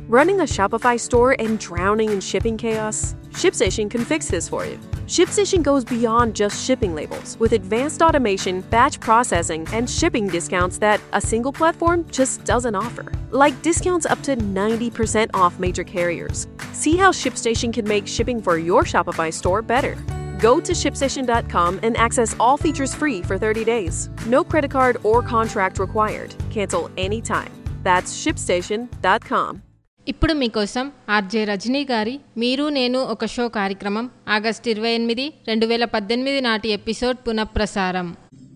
Running a Shopify store and drowning in shipping chaos? ShipStation can fix this for you. ShipStation goes beyond just shipping labels with advanced automation, batch processing, and shipping discounts that a single platform just doesn't offer. Like discounts up to 90% off major carriers. See how ShipStation can make shipping for your Shopify store better. Go to shipstation.com and access all features free for 30 days. No credit card or contract required. Cancel anytime. That's shipstation.com. ఇప్పుడు మీకోసం RJ Rajani గారి మీరు నేను ఒక show కార్యక్రమం August ఇరవై ఎనిమిది రెండు వేల పద్దెనిమిది నాటి ఎపిసోడ్ పునఃప్రసారం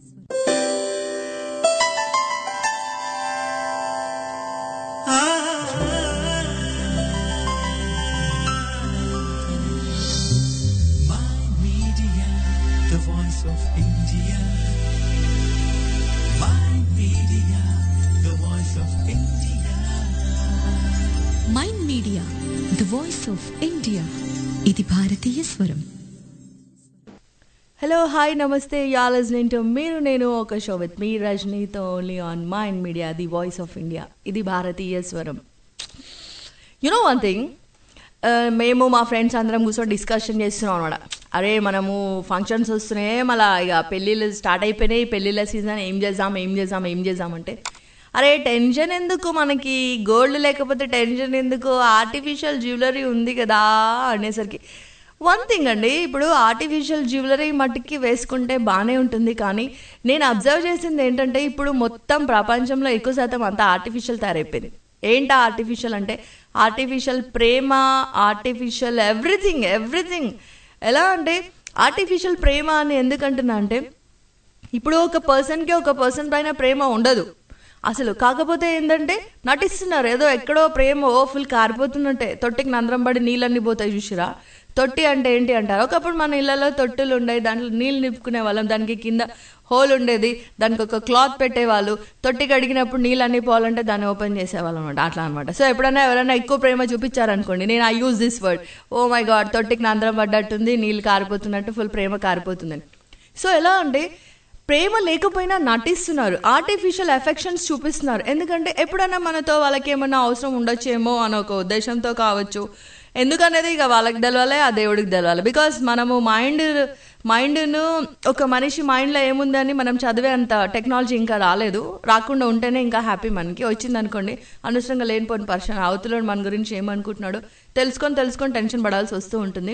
My media, the voice of India. My media, the voice of India. Mind media the voice of India ఇది భారతీయ స్వరం హలో హాయ్ నమస్తే యా లిజనింగ్ టు మీరు నేను ఒక షో విత్ మీ రజనీతో only on mind media the voice of India ఇది భారతీయ స్వరం యు నో వన్ థింగ్ మేము మా ఫ్రెండ్స్ అందరం కూర్చొని డిస్కషన్ చేస్తున్నాం అనమాట అరే మనము ఫంక్షన్స్ వస్తున్నాయి మళ్ళీ ఇక పెళ్ళిళ్ళు స్టార్ట్ అయిపోయినాయి పెళ్ళిళ్ళ సీజన్ ఏం చేద్దాం ఏం చేద్దాం ఏం చేద్దాం అంటే అరే టెన్షన్ ఎందుకు మనకి గోల్డ్ లేకపోతే టెన్షన్ ఎందుకు ఆర్టిఫిషియల్ జ్యువెలరీ ఉంది కదా అనేసరికి వన్ థింగ్ అండి ఇప్పుడు ఆర్టిఫిషియల్ జ్యువెలరీ మట్టుకి వేసుకుంటే బాగానే ఉంటుంది కానీ నేను అబ్జర్వ్ చేసింది ఏంటంటే ఇప్పుడు మొత్తం ప్రపంచంలో ఎక్కువ శాతం అంతా ఆర్టిఫిషియల్ తయారైపోయింది ఏంటా ఆర్టిఫిషియల్ అంటే ఆర్టిఫిషియల్ ప్రేమ ఆర్టిఫిషియల్ ఎవ్రీథింగ్ ఎవ్రీథింగ్ ఎలా అంటే ఆర్టిఫిషియల్ ప్రేమ అని ఎందుకంటున్నా అంటే ఇప్పుడు ఒక పర్సన్కి ఒక పర్సన్ పైన ప్రేమ ఉండదు అసలు కాకపోతే ఏంటంటే నటిస్తున్నారు ఏదో ఎక్కడో ప్రేమ ఓ ఫుల్ కారిపోతున్నట్టే తొట్టికి నందరం పడి నీళ్ళన్నీ పోతాయి చూసిరా తొట్టి అంటే ఏంటి అంటారు ఒకప్పుడు మన ఇళ్లలో తొట్టులు ఉండేవి దాంట్లో నీళ్ళు నింపుకునే వాళ్ళం దానికి కింద హోల్ ఉండేది దానికి ఒక క్లాత్ పెట్టేవాళ్ళు తొట్టి కడిగినప్పుడు నీళ్ళు అన్ని పోవాలంటే దాన్ని ఓపెన్ చేసేవాళ్ళం అనమాట అట్లా అనమాట సో ఎప్పుడైనా ఎవరైనా ఎక్కువ ప్రేమ చూపించారనుకోండి నేను I use this word oh my god తొట్టికి నందరం పడ్డట్టుంది నీళ్ళు కారిపోతున్నట్టు ఫుల్ ప్రేమ కారిపోతుందని సో ఎలా అంటే ప్రేమ లేకపోయినా నటిస్తున్నారు ఆర్టిఫిషియల్ ఎఫెక్షన్స్ చూపిస్తున్నారు ఎందుకంటే ఎప్పుడైనా మనతో వాళ్ళకి ఏమన్నా అవసరం ఉండొచ్చేమో అని ఒక ఉద్దేశంతో కావచ్చు ఎందుకనేది ఇక వాళ్ళకి తెలవాలి ఆ దేవుడికి తెలవాలి బికాస్ మనము మైండ్ మైండ్ను ఒక మనిషి మైండ్లో ఏముందని మనం చదివే అంత టెక్నాలజీ ఇంకా రాలేదు రాకుండా ఉంటేనే ఇంకా హ్యాపీ మనకి వచ్చింది అనుకోండి అనవసరంగా లేనిపోయిన పర్సన్ అవతల మన గురించి ఏమనుకుంటున్నాడు తెలుసుకొని తెలుసుకొని టెన్షన్ పడాల్సి వస్తూ ఉంటుంది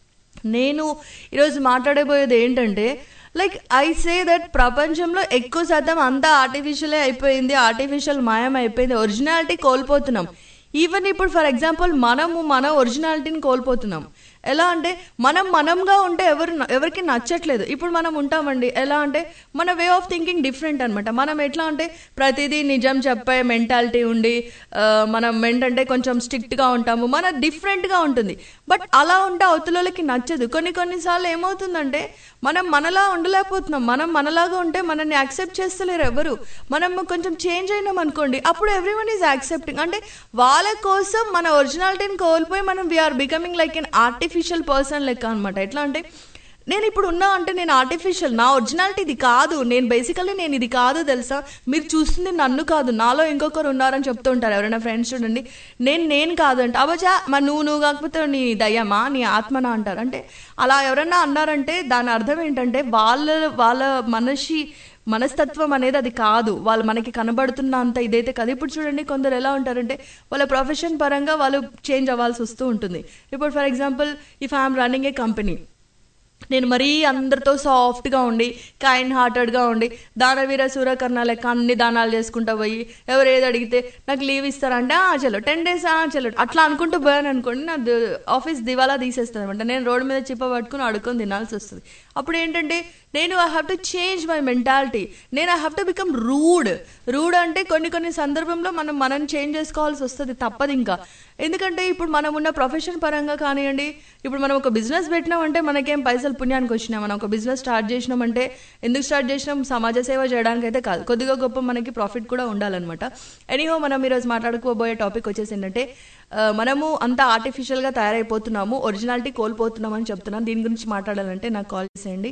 నేను ఈరోజు మాట్లాడబోయేది ఏంటంటే లైక్ ఐ సే దట్ ప్రపంచంలో ఎక్కువ శాతం అంతా ఆర్టిఫిషియలే అయిపోయింది ఆర్టిఫిషియల్ మాయం అయిపోయింది ఒరిజినాలిటీ కోల్పోతున్నాం ఈవెన్ ఇప్పుడు ఫర్ ఎగ్జాంపుల్ మనము మన ఒరిజినాలిటీని కోల్పోతున్నాం ఎలా అంటే మనం మనంగా ఉంటే ఎవరు ఎవరికి నచ్చట్లేదు ఇప్పుడు మనం ఉంటామండి ఎలా అంటే మన వే ఆఫ్ థింకింగ్ డిఫరెంట్ అనమాట మనం ఎట్లా అంటే ప్రతిదీ నిజం చెప్పే మెంటాలిటీ ఉండి ఆ, మనం ఏంటంటే కొంచెం స్ట్రిక్ట్గా ఉంటాము మన డిఫరెంట్గా ఉంటుంది బట్ అలా ఉంటే అవతలకి నచ్చదు కొన్ని కొన్నిసార్లు ఏమవుతుందంటే మనం మనలా ఉండలేకపోతున్నాం మనం మనలాగా ఉంటే మనల్ని యాక్సెప్ట్ చేస్తలేరు ఎవరు మనం కొంచెం చేంజ్ అయినాం అనుకోండి అప్పుడు ఎవ్రీ వన్ ఈజ్ యాక్సెప్టింగ్ అంటే వాళ్ళ కోసం మన ఒరిజినాలిటీని కోల్పోయి మనం we're becoming like an artificial person లెక్క అనమాట ఎట్లా అంటే నేను ఇప్పుడు ఉన్నా అంటే నేను ఆర్టిఫిషియల్ నా ఒరిజినాలిటీ ఇది కాదు నేను బేసికల్లీ నేను ఇది కాదు తెలుసా మీరు చూస్తుంది నన్ను కాదు నాలో ఇంకొకరు ఉన్నారని చెప్తూ ఉంటారు ఎవరైనా ఫ్రెండ్స్ చూడండి నేను నేను కాదు అంటే అవచా మరి నువ్వు నువ్వు కాకపోతే నీ దయ్యమా నీ ఆత్మనా అంటారు అంటే అలా ఎవరన్నా అన్నారంటే దాని అర్థం ఏంటంటే వాళ్ళ వాళ్ళ మనిషి మనస్తత్వం అనేది అది కాదు వాళ్ళు మనకి కనబడుతున్న అంత ఇదైతే కాదు ఇప్పుడు చూడండి కొందరు ఎలా ఉంటారంటే వాళ్ళ ప్రొఫెషన్ పరంగా వాళ్ళు చేంజ్ అవ్వాల్సి వస్తూ ఉంటుంది ఇప్పుడు for example if I'm running a company నేను మరీ అందరితో సాఫ్ట్గా ఉండి కైండ్ హార్టెడ్గా ఉండి దానవీర సూర్యకర్ణ లెక్క అన్ని దానాలు చేసుకుంటా పోయి ఎవరు ఏది అడిగితే నాకు లీవ్ ఇస్తారంటే ఆ చలో టెన్ డేస్ ఆ చలో అట్లా అనుకుంటూ పోయాను అనుకోండి నా ద- ఆఫీస్ దివాలా తీసేస్తుంది అనమాట నేను రోడ్డు మీద చిప్ప పట్టుకుని అడుక్కొని తినాల్సి వస్తుంది అప్పుడు ఏంటంటే నేను I have to change my mentality నేను I have to become rude rude అంటే కొన్ని కొన్ని సందర్భంలో మనం మనం చేంజ్ చేసుకోవాల్సి వస్తుంది తప్పదు ఇంకా ఎందుకంటే ఇప్పుడు మనం ఉన్న ప్రొఫెషన్ పరంగా కానివ్వండి ఇప్పుడు మనం ఒక బిజినెస్ పెట్టినామంటే మనకేం పైసలు పుణ్యానికి వచ్చినాం మనం ఒక బిజినెస్ స్టార్ట్ చేసినామంటే ఎందుకు స్టార్ట్ చేసినాం సమాజ సేవ చేయడానికి అయితే కాదు కొద్దిగా గొప్ప మనకి ప్రాఫిట్ కూడా ఉండాలన్నమాట ఎనీహో మనం ఈరోజు మాట్లాడుకోబోయే టాపిక్ వచ్చేసి ఏంటంటే ఆ, మనము అంతా ఆర్టిఫిషియల్గా తయారైపోతున్నాము ఒరిజినాలిటీ కోల్పోతున్నాం అని చెప్తున్నాను దీని గురించి మాట్లాడాలంటే నాకు కాల్ చేసేయండి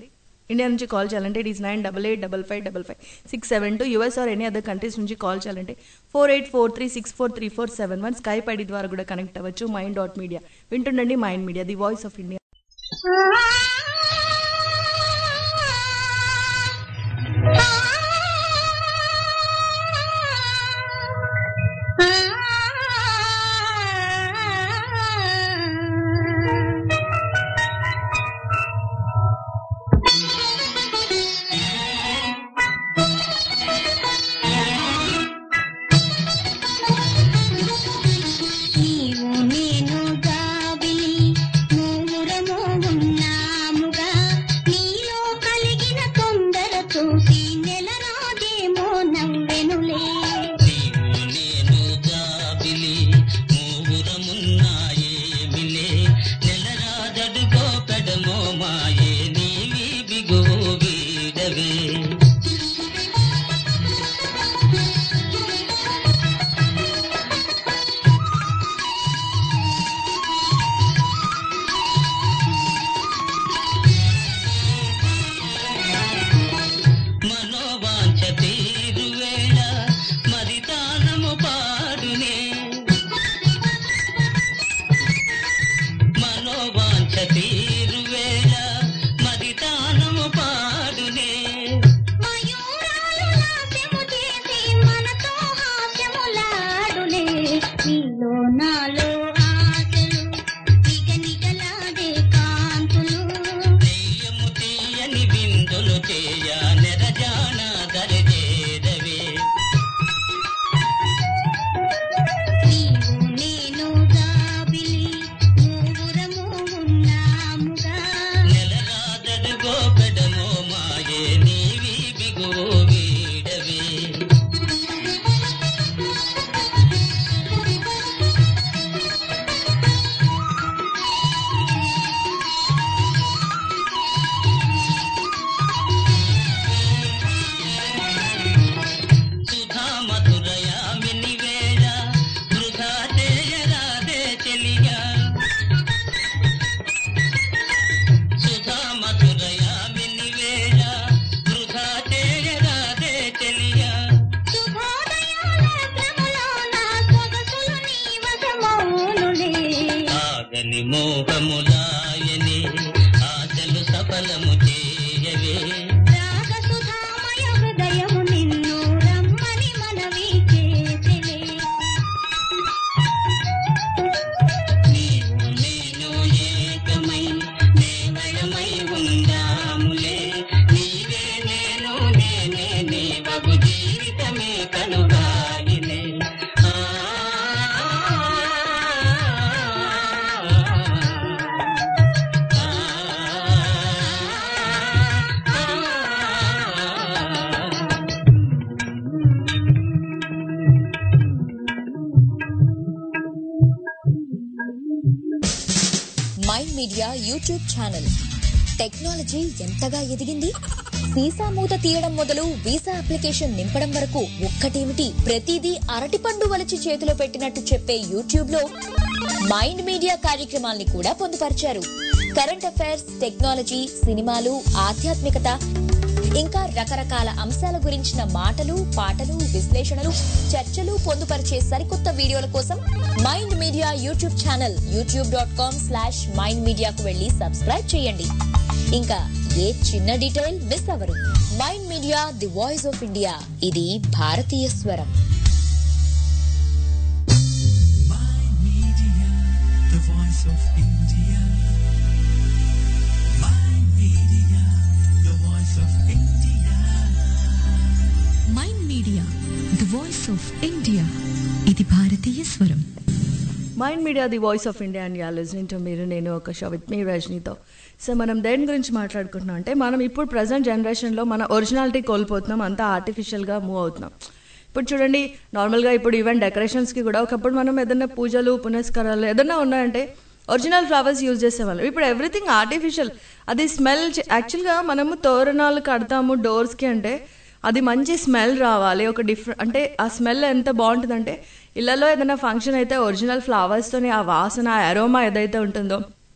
ఇండియా నుంచి కాల్ చేయాలంటే it is nine double eight double five double five six seven two US or any other countries నుంచి కాల్ చేయాలంటే four eight four three six four three four seven one Skype ID ద్వారా కూడా connect అవ్వచ్చు mind dot media వింటుండండి mind media the voice of India నీవు నేను గాబిలి మూరము ఉన్నాముగా నీలో కలిగిన తొందర చూసి నెల రాదేమో నవ్వెనులే నీవు నేను జాబిలి మూవురమున్నాయేమిలే నెలరాజడుగో పెడమో మాయే నీవి బిగువు వీడవే మనోవాంఛ తీరువేళ మరి తానము పాడునే మనోవాంఛ తీరువేళ మరి తానము పాడునే మయూరాలు నాట్యము చేసి మనతో హాస్యములాడులే నీలో నాలో ఆశలు నిగ నిగలాడే కాంతులు దెయ్యము తీయని విందులు చేయ నెరజాన దరిజేదవే నీవు నేను గాబిలి మూరము ఉన్నాముగా నెలరాజడుగో పెడమో మాయే నీవి బిగువు వీడవే సుధా మధురయామిని వేళ వృధా చేయరాదే చెలియా సుధా మధురయామిని వేళ వృధా చేయరాదే చెలియా శుభోదయాల భ్రమలోన సొగసులు నీ వశమౌనులే ఆగని మోహములాయని ఆశలు సఫలము చేయవే రాగ సుధామయ హృదయము నిన్ను రమ్మని మనవి చేసిలే నీవు నేను ఏకమై దేవయమై ఉందాములే నీవే నేను నేనే నీవగు జీవితమే కనుగాయిలే ఆ mind media YouTube channel technology ఎంతగా ఎదిగింది వీసా మూత తీయడం మొదలు వీసా అప్లికేషన్ నింపడం వరకు ఒక్కటేమిటి ప్రతిదీ అరటిపండు వలచి చేతిలో పెట్టినట్టు చెప్పే యూట్యూబ్ లో మైండ్ మీడియా కార్యక్రమాల్ని కూడా పొందుపరిచారు కరెంట్ అఫైర్స్ టెక్నాలజీ సినిమాలు ఆధ్యాత్మికత ఇంకా రకరకాల అంశాల గురించిన మాటలు పాటలు విశ్లేషణలు చర్చలు పొందుపరిచే సరికొత్త వీడియోల కోసం mind media YouTube channel YouTube dot com slash mind మీడియాకు వెళ్లి సబ్స్క్రైబ్ చేయండి ఇంకా ఏ చిన్న డీటెయిల్ మిస్ అవరు mind media the voice of India ఇది భారతీయ స్వరం the voice of India. My media, the voice of India. Mind media the voice of India ఇది భారతీయ స్వరం mind media the voice of India and you're listening to మీరు నేను ఒక show with మీ రజనీతో సో మనం దేని గురించి మాట్లాడుకుంటున్నాం అంటే మనం ఇప్పుడు ప్రజెంట్ జనరేషన్లో మన ఒరిజినాలిటీ కోల్పోతున్నాం అంతా ఆర్టిఫిషియల్గా మూవ్ అవుతున్నాం ఇప్పుడు చూడండి నార్మల్గా ఇప్పుడు ఈవెన్ డెకరేషన్స్కి కూడా ఒకప్పుడు మనం ఏదైనా పూజలు పునస్కారాలు ఏదైనా ఉన్నాయంటే ఒరిజినల్ ఫ్లవర్స్ యూజ్ చేసేవాళ్ళం ఇప్పుడు ఎవ్రీథింగ్ ఆర్టిఫిషియల్ అది స్మెల్ యాక్చువల్గా మనము తోరణాలు కడతాము డోర్స్కి అంటే అది మంచి స్మెల్ రావాలి ఒక డిఫరెంట్ అంటే ఆ స్మెల్ ఎంత బాగుంటుందంటే ఇళ్లలో ఏదైనా ఫంక్షన్ అయితే ఒరిజినల్ ఫ్లవర్స్తోని ఆ వాసన ఆ అరోమా ఏదైతే ఉంటుందో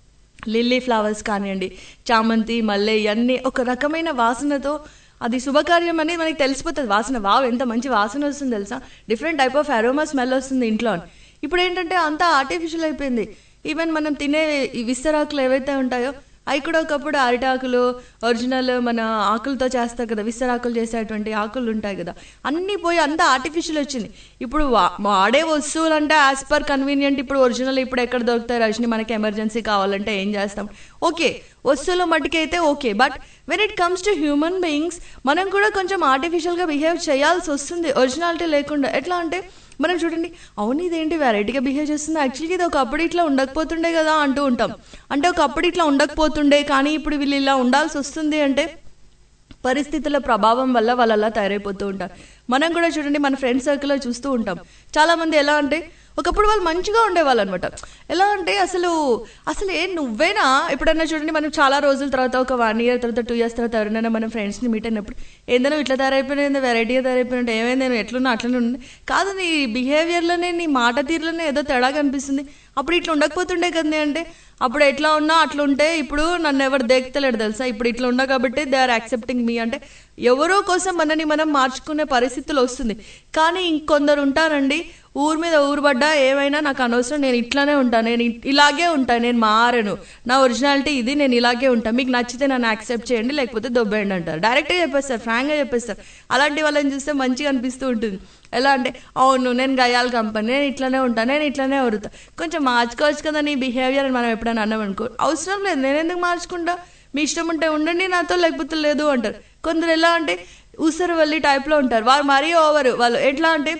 లిల్లీ ఫ్లవర్స్ కానివ్వండి చామంతి మల్లె ఇవన్నీ ఒక రకమైన వాసనతో అది శుభకార్యం అని మనకి తెలిసిపోతుంది వాసన వావ్ ఎంత మంచి వాసన వస్తుంది తెలుసా different type of aroma smell వస్తుంది ఇంట్లో అని. ఇప్పుడు ఏంటంటే అంతా ఆర్టిఫిషియల్ అయిపోయింది ఈవెన్ మనం తినే ఈ విస్తరాకులు ఏవైతే ఉంటాయో అవి కూడా ఒకప్పుడు అరిటాకులు ఒరిజినల్ మన ఆకులతో చేస్తారు కదా విస్తరాకులు చేసేటువంటి ఆకులు ఉంటాయి కదా అన్నీ పోయి అంతా ఆర్టిఫిషియల్ వచ్చింది ఇప్పుడు వా- వాడే వస్తువులు అంటే యాజ్ పర్ కన్వీనియంట్ ఇప్పుడు ఒరిజినల్ ఇప్పుడు ఎక్కడ దొరుకుతాయి రజని మనకి ఎమర్జెన్సీ కావాలంటే ఏం చేస్తాం ఓకే వస్తువుల మట్టుకైతే okay but when it comes to human beings మనం కూడా కొంచెం ఆర్టిఫిషియల్గా బిహేవ్ చేయాల్సి వస్తుంది ఒరిజినాలిటీ లేకుండా ఎట్లా అంటే మనం చూడండి అవును ఇదేంటి వెరైటీగా బిహేవ్ చేస్తుంది యాక్చువల్గా ఇది ఒకప్పుడు ఇట్లా ఉండకపోతుండే కదా అంటూ ఉంటాం అంటే ఒకప్పుడు ఇట్లా ఉండకపోతుండే కానీ ఇప్పుడు వీళ్ళు ఇలా ఉండాల్సి వస్తుంది అంటే పరిస్థితుల ప్రభావం వల్ల వాళ్ళు అలా తయారైపోతూ ఉంటారు మనం కూడా చూడండి మన ఫ్రెండ్ సర్కిల్లో చూస్తూ ఉంటాం చాలా మంది ఎలా అంటే ఒకప్పుడు వాళ్ళు మంచిగా ఉండేవాళ్ళు అనమాట ఎలా అంటే అసలు అసలు ఏ నువ్వేనా ఎప్పుడన్నా చూడండి మనం చాలా రోజుల తర్వాత ఒక వన్ ఇయర్ తర్వాత టూ ఇయర్స్ తర్వాత ఎవరైనా మనం ఫ్రెండ్స్ని మీట్ అయినప్పుడు ఏందో ఇట్లా తయారైపోయినా వెరైటీగా తయారైపోయినట్టు ఏమైంది నేను ఎట్లున్నా అట్లనే ఉంది కాదు నీ బిహేవియర్లోనే నీ మాట తీరులోనే ఏదో తేడా కనిపిస్తుంది అప్పుడు ఇట్లా ఉండకపోతుండే కదండి అంటే అప్పుడు ఎట్లా ఉన్నా అట్లా ఉంటే ఇప్పుడు నన్ను ఎవరు దేక్తలేడు తెలుసా ఇప్పుడు ఇట్లా ఉన్నా కాబట్టి దే ఆర్ యాక్సెప్టింగ్ మీ అంటే ఎవరో కోసం మనని మనం మార్చుకునే పరిస్థితులు వస్తుంది కానీ ఇంకొందరు ఉంటారండి ఊరు మీద ఊరు పడ్డా ఏమైనా నాకు అనవసరం నేను ఇట్లానే ఉంటాను నేను ఇ- ఇలాగే ఉంటాను నేను మారను నా ఒరిజినాలిటీ ఇది నేను ఇలాగే ఉంటాను మీకు నచ్చితే నన్ను యాక్సెప్ట్ చేయండి లేకపోతే దొబ్బేయండి అంటారు డైరెక్ట్గా చెప్పేస్తారు ఫ్రాంక్గా చెప్పేస్తారు అలాంటి వాళ్ళని చూస్తే మంచిగా అనిపిస్తూ ఉంటుంది ఎలా అంటే అవును నేను గయాల కంపెనీ నేను ఇట్లానే ఉంటాను నేను ఇట్లానే వరుతా కొంచెం మార్చుకోవచ్చు కదా నీ బిహేవియర్ అని మనం ఎప్పుడైనా అన్నాం అనుకో అవసరం లేదు నేను ఎందుకు మార్చుకుంటా మీ ఇష్టం ఉంటే ఉండండి నాతో లేకపోతే లేదు అంటారు కొందరు ఎలా అంటే ఊసరు వెళ్ళి టైప్లో ఉంటారు వాళ్ళు మరీ ఓవర్ వాళ్ళు ఎట్లా అంటే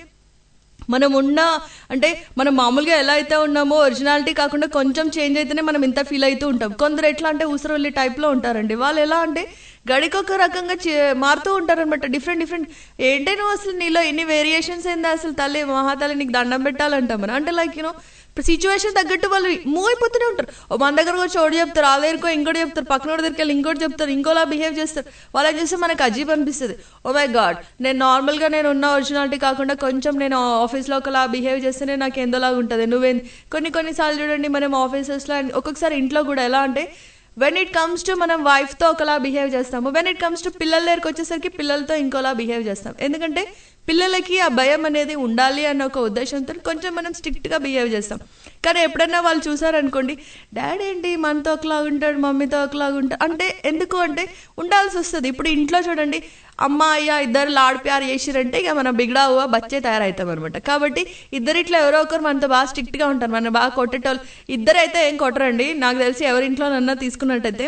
మనం ఉన్న అంటే మనం మామూలుగా ఎలా అయితే ఉన్నామో ఒరిజినాలిటీ కాకుండా కొంచెం చేంజ్ అయితేనే మనం ఇంత ఫీల్ అవుతూ ఉంటాం కొందరు ఎట్లా అంటే ఉసరవల్లి టైప్లో ఉంటారండి వాళ్ళు ఎలా అంటే గడికొక రకంగా చే- మారుతూ ఉంటారనమాట డిఫరెంట్ డిఫరెంట్ ఏంటే నువ్వు అసలు నీలో ఎన్ని వేరియేషన్స్ ఏంది అసలు తల్లి మహాతల్లి నీకు దండం పెట్టాలంటాం మనం అంటే లైక్ యూనో సిచ్యువేషన్ తగ్గట్టు వాళ్ళు మూవ్ అయిపోతూనే ఉంటారు ఓ మన దగ్గరకు వచ్చి ఒకటి చెప్తారు ఆ దగ్గరకు ఇంకోటి చెప్తారు పక్కన దగ్గరికి వెళ్ళి ఇంకోటి చెప్తారు ఇంకోలా బిహేవ్ చేస్తారు వాళ్ళని చూస్తే మనకు అజీబ్ అనిపిస్తుంది ఓ మై గాడ్ నేను నార్మల్గా నేను ఉన్న ఒరిజినాలిటీ కాకుండా కొంచెం నేను ఆఫీస్లో ఒకలా బిహేవ్ చేస్తేనే నాకు ఎందోలాగా ఉంటుంది నువ్వేం కొన్ని కొన్నిసార్లు చూడండి మనం ఆఫీసెస్లో ఒక్కొక్కసారి ఇంట్లో కూడా ఎలా అంటే వెన్ ఇట్ కమ్స్ టు మనం వైఫ్తో ఒకలా బిహేవ్ చేస్తాము వెన్ ఇట్ కమ్స్ టు పిల్లల దగ్గరికి వచ్చేసరికి పిల్లలతో ఇంకోలా బిహేవ్ చేస్తాం ఎందుకంటే పిల్లలకి ఆ భయం అనేది ఉండాలి అన్న ఒక ఉద్దేశంతో కొంచెం మనం స్ట్రిక్ట్గా బిహేవ్ చేస్తాం కానీ ఎప్పుడన్నా వాళ్ళు చూసారనుకోండి డాడీ ఏంటి మనతో ఒకలాగా ఉంటాడు మమ్మీతో ఒకలాగా ఉంటాడు అంటే ఎందుకు అంటే ఉండాల్సి వస్తుంది ఇప్పుడు ఇంట్లో చూడండి అమ్మ అయ్య ఇద్దరు లాడ్ ప్యార్ చేసిరంటే ఇక మనం బిగడా హువా బచ్చే తయారవుతాం అనమాట కాబట్టి ఇద్దరిట్లో ఎవరో ఒకరు మనతో బాగా స్ట్రిక్ట్గా ఉంటారు మనం బాగా కొట్టేటోళ్ళు ఇద్దరైతే ఏం కొట్టరండి నాకు తెలిసి ఎవరింట్లోనన్నా తీసుకున్నట్టయితే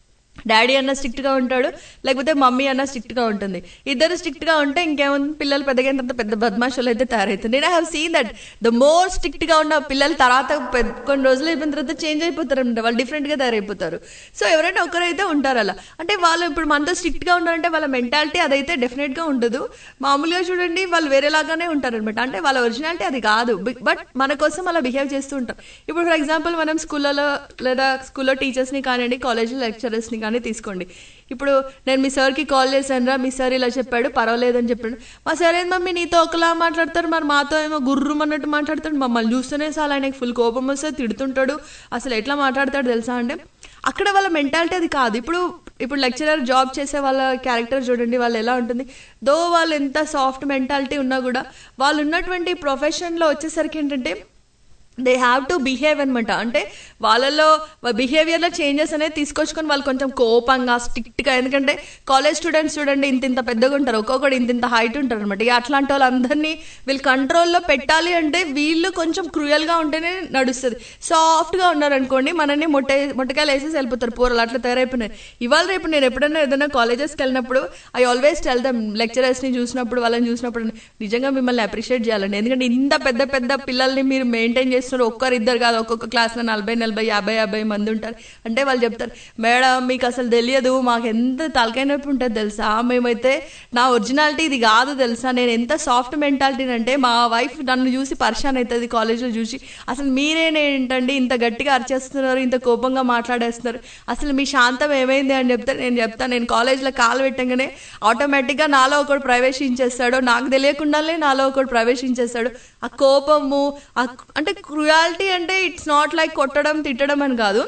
డాడీ అన్న స్ట్రిక్ట్గా ఉంటాడు లేకపోతే మమ్మీ అన్న స్ట్రిక్ట్గా ఉంటుంది ఇద్దరు స్ట్రిక్ట్గా ఉంటే ఇంకేముంది పిల్లలు పెద్దగైన తర్వాత పెద్ద బద్మాషులు అయితే తయారవుతుంది నేను I have seen that the more స్ట్రిక్ట్గా ఉన్న పిల్లలు తర్వాత పెద్ద- కొన్ని రోజులు అయిపోయిన తర్వాత చేంజ్ అయిపోతారు అనమాట వాళ్ళు డిఫరెంట్గా తయారైపోతారు సో ఎవరైనా ఒకరైతే ఉంటారు అలా అంటే వాళ్ళు ఇప్పుడు మనతో స్ట్రిక్ట్గా ఉన్నారంటే వాళ్ళ మెంటాలిటీ అదైతే డెఫినెట్గా ఉండదు మామూలుగా చూడండి వాళ్ళు వేరేలాగానే ఉంటారు అనమాట అంటే వాళ్ళ ఒరిజినాలిటీ అది కాదు బట్ మన కోసం అలా బిహేవ్ చేస్తూ ఉంటాం ఇప్పుడు ఫర్ ఎగ్జాంపుల్ మనం స్కూళ్ళలో లేదా స్కూల్లో టీచర్స్ని కానివ్వండి కాలేజ్లో లెక్చరర్స్ని కానీ తీసుకోండి ఇప్పుడు నేను మీ సార్కి కాల్ చేశాను రా మీ సార్ ఇలా చెప్పాడు పర్వాలేదని చెప్పాడు మా సార్ ఏంది మమ్మీ నీతో ఒకలా మాట్లాడతారు మరి మాతో ఏమో గుర్రం అన్నట్టు మాట్లాడతాడు మమ్మల్ని చూస్తూనే సార్ ఆయనకి ఫుల్ కోపం వస్తే తిడుతుంటాడు అసలు ఎట్లా మాట్లాడతాడు తెలుసా అంటే అక్కడ వాళ్ళ మెంటాలిటీ అది కాదు ఇప్పుడు ఇప్పుడు లెక్చరర్ జాబ్ చేసే వాళ్ళ క్యారెక్టర్ చూడండి వాళ్ళు ఎలా ఉంటుంది దో వాళ్ళు ఎంత సాఫ్ట్ మెంటాలిటీ ఉన్నా కూడా వాళ్ళు ఉన్నటువంటి ప్రొఫెషన్లో వచ్చేసరికి ఏంటంటే దే హ్యావ్ టు బిహేవ్ అనమాట అంటే వాళ్ళలో బిహేవియర్లో చేంజెస్ అనేది తీసుకొచ్చుకొని వాళ్ళు కొంచెం కోపంగా స్ట్రిక్ట్గా ఎందుకంటే కాలేజ్ స్టూడెంట్స్ చూడండి ఇంత ఇంత పెద్దగా ఉంటారు ఒక్కొక్కడు ఇంత ఇంత హైట్ ఉంటారు అనమాట ఇక అట్లాంటి వాళ్ళందరినీ వీళ్ళు కంట్రోల్లో పెట్టాలి అంటే వీళ్ళు కొంచెం క్రూయల్గా ఉంటేనే నడుస్తుంది సాఫ్ట్గా ఉన్నారనుకోండి మనల్ని మొట్ట మొట్టకాయలు వేసేసి వెళ్ళిపోతారు పూరలు అట్లా తయారైపోయినాయి ఇవాళ రేపు నేను ఎప్పుడైనా ఏదైనా కాలేజెస్కి వెళ్ళినప్పుడు ఐ ఆల్వేస్ టెల్ దమ్ లెక్చరర్స్ని చూసినప్పుడు వాళ్ళని చూసినప్పుడు నిజంగా మిమ్మల్ని అప్రిషియేట్ చేయాలండి ఎందుకంటే ఇంత పెద్ద పెద్ద పిల్లల్ని మీరు మెయింటైన్ చేస్తున్నారు ఒక్కరు ఇద్దరు కాదు ఒక్కొక్క క్లాస్లో నలభై నలభై యాభై యాభై మంది ఉంటారు అంటే వాళ్ళు చెప్తారు మేడం మీకు అసలు తెలియదు మాకు ఎంత తలకాయ నొప్పి ఉంటుంది తెలుసా మేమైతే నా ఒరిజినాలిటీ ఇది కాదు తెలుసా నేను ఎంత సాఫ్ట్ మెంటాలిటీ అంటే మా వైఫ్ నన్ను చూసి పరిశాన్ అవుతుంది కాలేజ్లో చూసి అసలు మీరేనేంటండి ఇంత గట్టిగా అరిచేస్తున్నారు ఇంత కోపంగా మాట్లాడేస్తున్నారు అసలు మీ శాంతం ఏమైంది అని చెప్తే నేను చెప్తాను నేను కాలేజ్లో కాలు పెట్టగానే ఆటోమేటిక్గా నాలో ఒకడు ప్రవేశించేస్తాడు నాకు తెలియకుండానే నాలో ఒకడు ప్రవేశించేస్తాడు ఆ కోపము ఆ అంటే క్రుయాలిటీ అంటే ఇట్స్ నాట్ లైక్ కొట్టడం తిట్టడం అని కాదు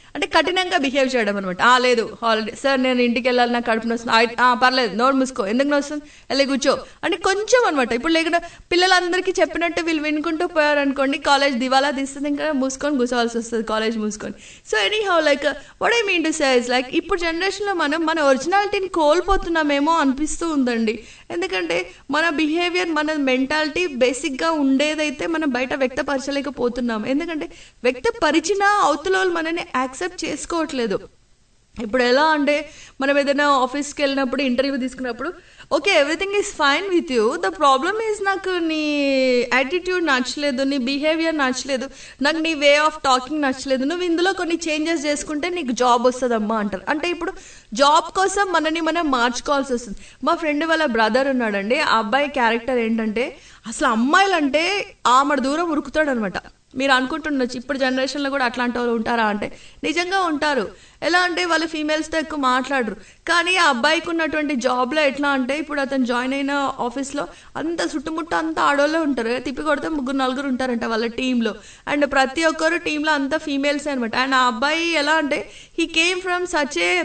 అంటే కఠినంగా బిహేవ్ చేయడం అనమాట ఆ లేదు హాలిడే సార్ నేను ఇంటికి వెళ్ళాలి నాకు కడుపు నొస్తుంది "ఆ, ఆ, పర్లేదు నోరు మూసుకో ఎందుకు నొస్తుంది వెళ్ళి కూర్చో అంటే కొంచెం అనమాట ఇప్పుడు లేకుండా పిల్లలందరికీ చెప్పినట్టు వీళ్ళు వినుకుంటూ పోయారు అనుకోండి కాలేజ్ దివాలా తీస్తుంది ఇంకా మూసుకొని కూర్చోవాల్సి వస్తుంది కాలేజ్ మూసుకొని so anyhow like what I mean to says like ఇప్పుడు జనరేషన్లో మనం మన ఒరిజినాలిటీని కోల్పోతున్నామేమో అనిపిస్తూ ఉందండి ఎందుకంటే మన బిహేవియర్ మన మెంటాలిటీ బేసిక్గా ఉండేదైతే మనం బయట వ్యక్తపరచలేకపోతున్నాం ఎందుకంటే వ్యక్తపరిచిన అవతల వాళ్ళు మనని యాక్సెప్ట్ చేసుకోవట్లేదు ఇప్పుడు ఎలా అంటే మనం ఏదైనా ఆఫీస్కి వెళ్ళినప్పుడు ఇంటర్వ్యూ తీసుకున్నప్పుడు okay everything is fine with you the problem is నాకు నీ యాటిట్యూడ్ నచ్చలేదు నీ బిహేవియర్ నచ్చలేదు నాకు నీ వే ఆఫ్ టాకింగ్ నచ్చలేదు నువ్వు ఇందులో కొన్ని చేంజెస్ చేసుకుంటే నీకు జాబ్ వస్తుందమ్మా అంటారు అంటే ఇప్పుడు జాబ్ కోసం మనని మనం మార్చుకోవాల్సి వస్తుంది మా ఫ్రెండ్ వాళ్ళ బ్రదర్ ఉన్నాడండి ఆ అబ్బాయి క్యారెక్టర్ ఏంటంటే అసలు అమ్మాయిలంటే ఆమెడు దూరం ఉరుకుతాడు అనమాట మీరు అనుకుంటుండొచ్చు ఇప్పుడు జనరేషన్లో కూడా అట్లాంటి వాళ్ళు ఉంటారా అంటే నిజంగా ఉంటారు ఎలా అంటే వాళ్ళు ఫీమేల్స్తో ఎక్కువ మాట్లాడరు కానీ ఆ అబ్బాయికి ఉన్నటువంటి జాబ్లో ఎట్లా అంటే ఇప్పుడు అతను జాయిన్ అయిన ఆఫీస్లో అంత చుట్టుముట్టు అంతా ఆడోళ్ళే ఉంటారు తిప్పి కొడితే ముగ్గురు నలుగురు ఉంటారంట వాళ్ళ టీంలో అండ్ ప్రతి ఒక్కరు టీంలో అంతా ఫీమేల్స్ అనమాట అండ్ ఆ అబ్బాయి ఎలా అంటే he came from such a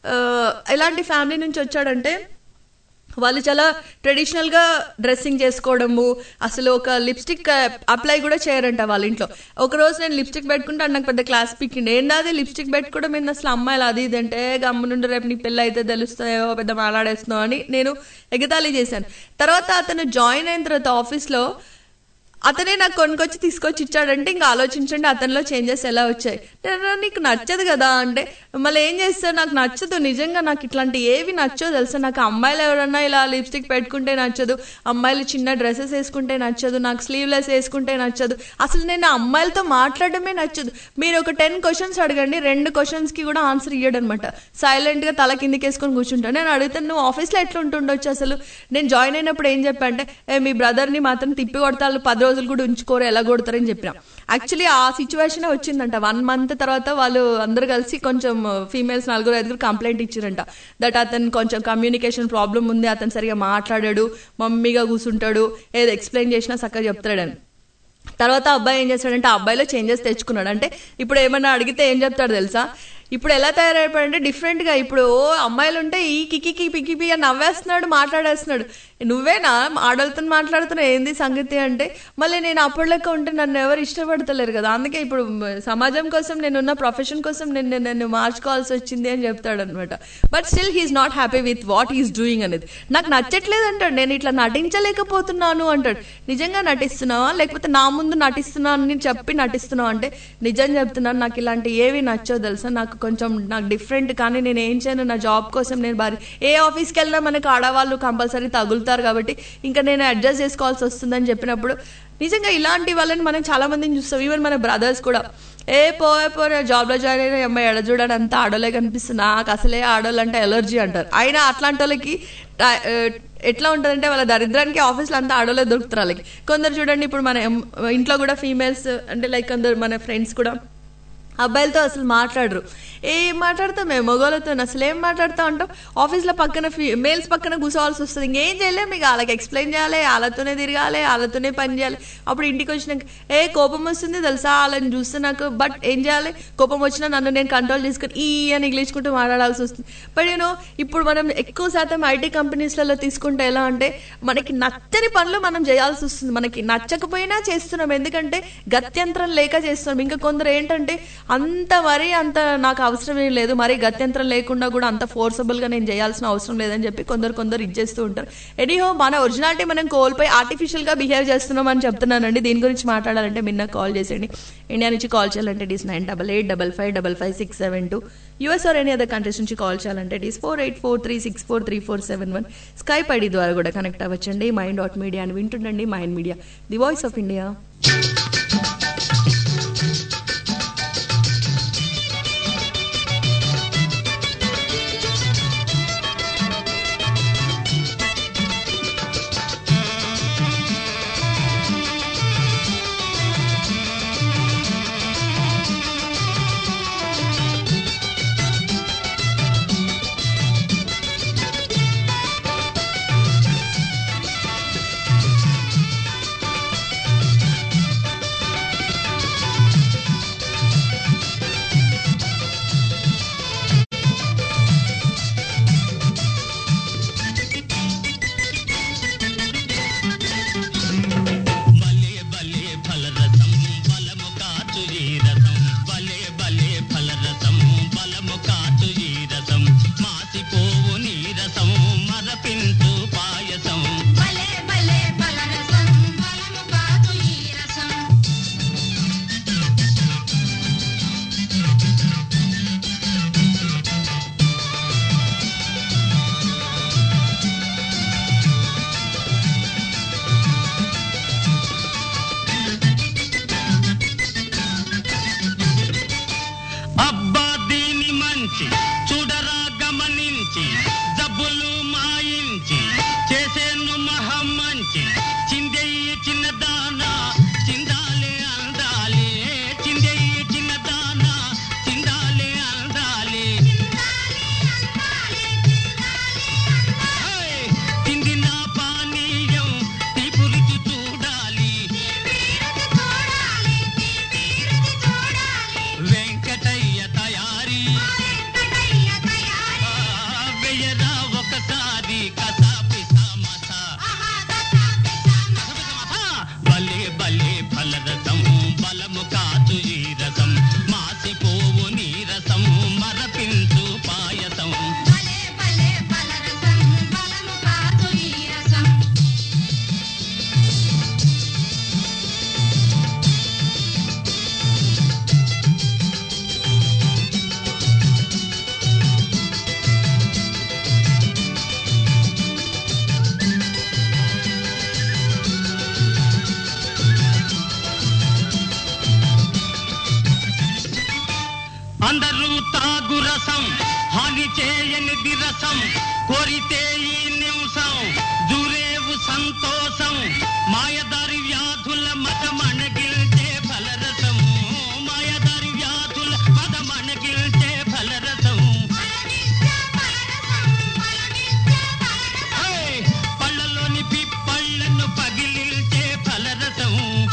ఎలాంటి ఫ్యామిలీ నుంచి వచ్చాడంటే వాళ్ళు చాలా ట్రెడిషనల్గా డ్రెస్సింగ్ చేసుకోవడము అసలు ఒక లిప్స్టిక్ అప్లై కూడా చేయరంట వాళ్ళ ఇంట్లో ఒక రోజు నేను లిప్స్టిక్ పెట్టుకుంటే నాకు పెద్ద క్లాస్ పిక్కిండి ఏందాది లిప్స్టిక్ పెట్టుకోవడం ఏంది అసలు అమ్మాయిలు అది ఇది అంటే గమ్ము నుండి రేపు నీకు పెళ్ళి అయితే తెలుస్తాయో పెద్ద మాట్లాడేస్తున్నావు అని నేను ఎగతాళి చేశాను తర్వాత అతను జాయిన్ అయిన తర్వాత ఆఫీస్లో అతనే నాకు కొనుకొచ్చి తీసుకొచ్చి ఇచ్చాడంటే ఇంకా ఆలోచించండి అతనిలో చేంజెస్ ఎలా వచ్చాయి నేను నీకు నచ్చదు కదా అంటే మళ్ళీ ఏం చేస్తావు నాకు నచ్చదు నిజంగా నాకు ఇట్లాంటి ఏవి నచ్చో తెలుసా నాకు అమ్మాయిలు ఎవరన్నా ఇలా లిప్స్టిక్ పెట్టుకుంటే నచ్చదు అమ్మాయిలు చిన్న డ్రెస్సెస్ వేసుకుంటే నచ్చదు నాకు స్లీవ్లెస్ వేసుకుంటే నచ్చదు అసలు నేను ఆ అమ్మాయిలతో మాట్లాడడమే నచ్చదు మీరు ఒక టెన్ క్వశ్చన్స్ అడగండి రెండు క్వశ్చన్స్కి కూడా ఆన్సర్ ఇయ్యడు అనమాట సైలెంట్గా తల కిందకి వేసుకొని కూర్చుంటాను నేను అడుగుతాను నువ్వు ఆఫీస్లో ఎట్లా ఉంటుండొచ్చు అసలు నేను జాయిన్ అయినప్పుడు ఏం చెప్పా అంటే "ఏ, మీ బ్రదర్ని మాత్రం తిప్పి కొడతారు పది రోజులు కూడా ఉంచుకోరు ఎలా కొడతారని చెప్పిన యాక్చువల్లీ ఆ సిచ్యువేషన్ వచ్చిందంట వన్ మంత్ తర్వాత వాళ్ళు అందరు కలిసి కొంచెం ఫీమేల్స్ నలుగురు ఐదుగురు కంప్లైంట్ ఇచ్చారంట దట్ అతను కొంచెం కమ్యూనికేషన్ ప్రాబ్లం ఉంది అతను సరిగా మాట్లాడాడు మమ్మీగా కూర్చుంటాడు ఏదో ఎక్స్ప్లెయిన్ చేసినా చక్కగా చెప్తాడని తర్వాత ఆ అబ్బాయి ఏం చేస్తాడంటే ఆ అబ్బాయిలో చేంజెస్ తెచ్చుకున్నాడు అంటే ఇప్పుడు ఏమన్నా అడిగితే ఏం చెప్తాడు తెలుసా ఇప్పుడు ఎలా తయారైపోయాడంటే డిఫరెంట్గా ఇప్పుడు ఓ అమ్మాయిలు ఉంటే ఈ కికి పికి పి అని నవ్వేస్తున్నాడు మాట్లాడేస్తున్నాడు నువ్వేనా ఆడలతో మాట్లాడుతున్నావు ఏంది సంగతి అంటే మళ్ళీ నేను అప్పటిలెక్క ఉంటే నన్ను ఎవరు ఇష్టపడతలేరు కదా అందుకే ఇప్పుడు మ- సమాజం కోసం నేను ఉన్న ప్రొఫెషన్ కోసం నేను నేను- నన్ను మార్చుకోవాల్సి వచ్చింది అని చెప్తాడు అనమాట but still he is not happy with what is doing అనేది నాకు నచ్చట్లేదు అంటాడు నేను ఇట్లా నటించలేకపోతున్నాను అంటాడు నిజంగా నటిస్తున్నావా లేకపోతే నా ముందు నటిస్తున్నాను అని చెప్పి నటిస్తున్నావు అంటే నిజం చెప్తున్నాను నాకు ఇలాంటి ఏవి నచ్చో తెలుసా నాకు కొంచెం నాకు డిఫరెంట్ కానీ నేను ఏం చేయను నా జాబ్ కోసం నేను భారీ ఏ ఆఫీస్కి వెళ్ళినా మనకు ఆడవాళ్ళు కంపల్సరీ తగులుతారు కాబట్టి ఇంకా నేను అడ్జస్ట్ చేసుకోవాల్సి వస్తుందని చెప్పినప్పుడు నిజంగా ఇలాంటి వాళ్ళని మనం చాలా మందిని చూస్తాం ఈవెన్ మన బ్రదర్స్ కూడా ఏ పోయే పోరే జాబ్లో జాయిన్ అయిన అమ్మాయి ఎడ చూడని అంత ఆడోలే కనిపిస్తుంది నాకు అసలే ఆడోళ్ళు అంటే ఎలర్జీ అంటారు అయినా అట్లాంటి వాళ్ళకి టై- ఆ, ఎట్లా ఉంటుందంటే వాళ్ళ దరిద్రానికి ఆఫీస్లో అంతా ఆడోలే దొరుకుతారు వాళ్ళకి కొందరు చూడండి ఇప్పుడు మన ఎం- ఇంట్లో కూడా ఫీమేల్స్ అంటే లైక్ కొందరు మన ఫ్రెండ్స్ కూడా అబ్బాయిలతో అసలు మాట్లాడరు ఏం మాట్లాడతాం మేము మగవాళ్ళతో అసలు ఏం మాట్లాడుతూ ఉంటాం ఆఫీస్లో పక్కన ఫీ మేల్స్ పక్కన కూర్చోవాల్సి వస్తుంది ఇంకేం చేయలేం మీకు వాళ్ళకి ఎక్స్ప్లెయిన్ చేయాలి వాళ్ళతోనే తిరగాలి వాళ్ళతోనే పని చేయాలి అప్పుడు ఇంటికి వచ్చినాక ఏ కోపం వస్తుంది తెలుసా వాళ్ళని చూస్తే నాకు బట్ ఏం చేయాలి కోపం వచ్చినా నన్ను నేను కంట్రోల్ చేసుకుని ఈ అని ఇంగ్లీష్కుంటూ మాట్లాడాల్సి వస్తుంది బట్ నేను ఇప్పుడు మనం ఎక్కువ శాతం ఐటీ కంపెనీస్లలో తీసుకుంటే ఎలా అంటే మనకి నచ్చని పనులు మనం చేయాల్సి వస్తుంది మనకి నచ్చకపోయినా చేస్తున్నాం ఎందుకంటే గత్యంతరం లేక చేస్తున్నాం ఇంకా కొందరు ఏంటంటే అంత మరీ అంత నాకు అవసరం ఏం లేదు మరీ గత్యంతరం లేకుండా కూడా అంత ఫోర్సబుల్గా నేను చేయాల్సిన అవసరం లేదని చెప్పి కొందరు కొందరు ఇచ్చేస్తూ ఉంటారు ఎనీహో మన ఒరిజినాలిటీ మనం కోల్పోయి ఆర్టిఫిషియల్గా బిహేవ్ చేస్తున్నాం అని చెప్తున్నానండి దీని గురించి మాట్లాడాలంటే మీరు నాకు కాల్ చేసేయండి ఇండియా నుంచి కాల్ చేయాలంటే this nine double eight double five double five six seven two US or any other countries నుంచి కాల్ చేయాలంటే this four eight four three six four three four seven one Skype ID ద్వారా కూడా connect అవ్వచ్చండి mind dot media అని వింటుండండి mind media the voice of India ఈ రసం భలే భలే ఫలరసం బలము కాచు ఈ రసం మాసిపోవు నీరసం మరపించు పాయసం భలే భలే ఫలరసం బలము కాదు ఈ రసం అబ్బా దీని మంచి చూడరా గమనించి జబ్బులు మాయించి చేసేను మహం మంచి చిందెయ్యి చిన్నదానా చిందాలే అందాలే చిందెయ్యి చిన్నదానా చిందాలే అందాలే హేయ్! చిందిన పానీయం తీపు రుచి చూడాలి వెంకటయ్య తయారీ ఆ, వెయ్యరా ఒకసారి కసాపి సమసా భలే భలే ఫలరసం బలము కాచు ఈ రసం మాసిపోవు నీరసం మరపించు పాయసం భలే భలే ఫలరసం బలము కాదు ఈ రసం అందరూ తాగు రసం హాని చేయనిది రసం కోరితే ఈ నిమిషం జూరేవు సంతోషం మాయదారి వ్యాధుల మతమణగిల్చే ఫలరసం మాయదారి వ్యాధుల మతమణగిల్చే ఫలరసం హేయ్! పళ్ళలోని పిప్పళ్ళను పగిలిల్చే ఫలరసం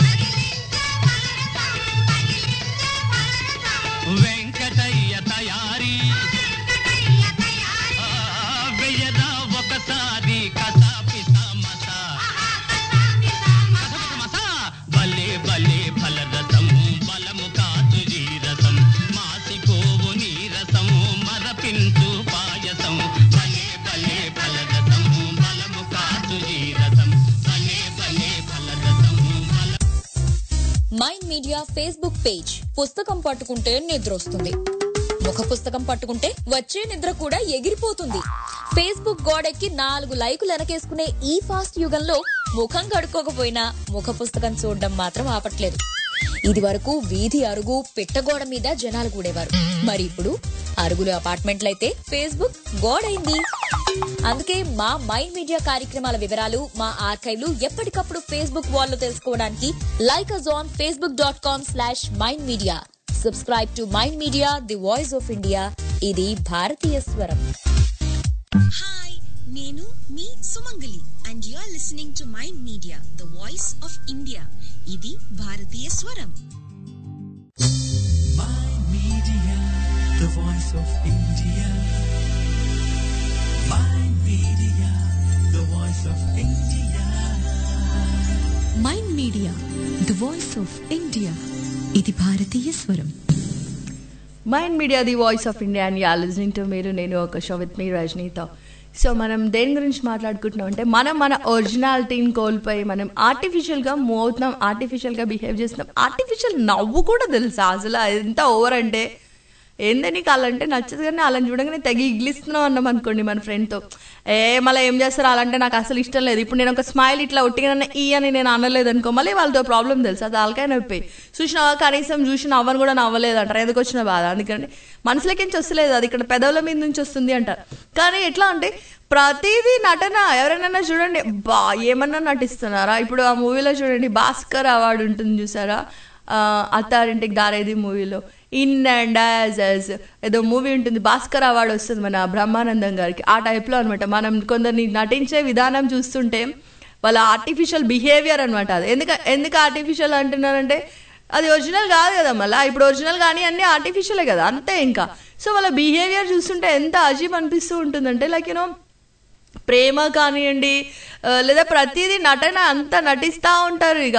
వెంకటయ్య తయారీ ఆ, వెయ్యదా ఒకసారి కసాపి సమసా కసమసా. భలే భలే ఫలరసం బలము కాచు ఈ రసం మాసిపోవు నీరసం మరపించు పాయసం భలే భలే ఫలరసం బలము కాచు ఈ రసం భలే భలే ఫలరసం బల మైండ్ మీడియా ఫేస్బుక్ పేజ్ పుస్తకం పట్టుకుంటే నిద్ర వస్తుంది ముఖ పుస్తకం పట్టుకుంటే వచ్చే నిద్ర కూడా ఎగిరిపోతుంది ఫేస్బుక్ గోడెక్కి నాలుగు లైకులు వెనకేసుకునే ఈ ఫాస్ట్ యుగంలో ముఖం కడుక్కోకపోయినా ముఖ పుస్తకం చూడడం మాత్రం ఆపట్లేదు ఇది వరకు వీధి అరుగు పిట్టగోడ మీద జనాలు కూడేవారు మరి ఇప్పుడు అరుగులు అపార్ట్మెంట్లయితే ఫేస్బుక్ గోడైంది అందుకే మా మైండ్ మీడియా కార్యక్రమాల వివరాలు మా ఆర్కైవ్లు ఎప్పటికప్పుడు ఫేస్బుక్ వాల్లో తెలుసుకోవడానికి like us on Facebook dot com slash mind media subscribe to mind media the voice of India ఇది భారతీయ స్వరం హాయ్ నేను మీ Sumangali and you are listening to mind media the voice of India ఇది భారతీయ స్వరం Mind Media, the voice of India. Mind Media, the voice of India. Mind media the voice of India ఇది భారతీయ స్వరం mind media the voice of India and you're listening to మీరు నేను ఒక show with మీ రజనీతో సో మనం దేని గురించి మాట్లాడుకుంటున్నాం అంటే మనం మన ఒరిజినాలిటీని కోల్పోయి మనం ఆర్టిఫిషియల్గా మూవ్ అవుతున్నాం ఆర్టిఫిషియల్గా బిహేవ్ చేస్తున్నాం ఆర్టిఫిషియల్ నవ్వు కూడా తెలుసా అసలు ఎంత ఓవర్ అంటే ఏందే నీకు అలాంటే నచ్చదు కానీ అలాని చూడగానే తెగ ఇగిలిస్తున్నాం అన్నాం అనుకోండి మన ఫ్రెండ్తో ఏ మళ్ళీ ఏం చేస్తారు అలాంటే నాకు అసలు ఇష్టం లేదు ఇప్పుడు నేను ఒక స్మైల్ ఇట్లా ఒట్టిగా ఈ అని నేను అనలేదు అనుకో మళ్ళీ వాళ్ళతో ప్రాబ్లం తెలుసు అది వాళ్ళకే నొప్పి చూసినా కనీసం చూసి నవ్వను కూడా నవ్వలేదు అంటారు ఎందుకు వచ్చిన బాధ అందుకని మనసులోకి నుంచి వస్తలేదు అది ఇక్కడ పెదవుల మీద నుంచి వస్తుంది అంటారు కానీ ఎట్లా అంటే ప్రతిదీ నటన ఎవరైనా చూడండి బా ఏమన్నా నటిస్తున్నారా ఇప్పుడు ఆ మూవీలో చూడండి భాస్కర్ అవార్డు ఉంటుంది చూసారా ఆ, అత్తారింటికి దారేది మూవీలో ఇన్ అండ్ యాజ్ యాజ్ ఏదో మూవీ ఉంటుంది భాస్కర్ అవార్డు వస్తుంది మన బ్రహ్మానందం గారికి ఆ టైప్లో అనమాట మనం కొందరిని నటించే విధానం చూస్తుంటే వాళ్ళ ఆర్టిఫిషియల్ బిహేవియర్ అనమాట అది ఎందుకు ఎందుకు ఆర్టిఫిషియల్ అంటున్నానంటే అది ఒరిజినల్ కాదు కదా మళ్ళీ ఇప్పుడు ఒరిజినల్ కానీ అన్నీ ఆర్టిఫిషియలే కదా అంతే ఇంకా సో వాళ్ళ బిహేవియర్ చూస్తుంటే ఎంత అజీబ్ అనిపిస్తూ ఉంటుందంటే లైక్ యూనో ప్రేమ కానివ్వండి ఆ, లేదా ప్రతిదీ నటన అంతా నటిస్తూ ఉంటారు ఇక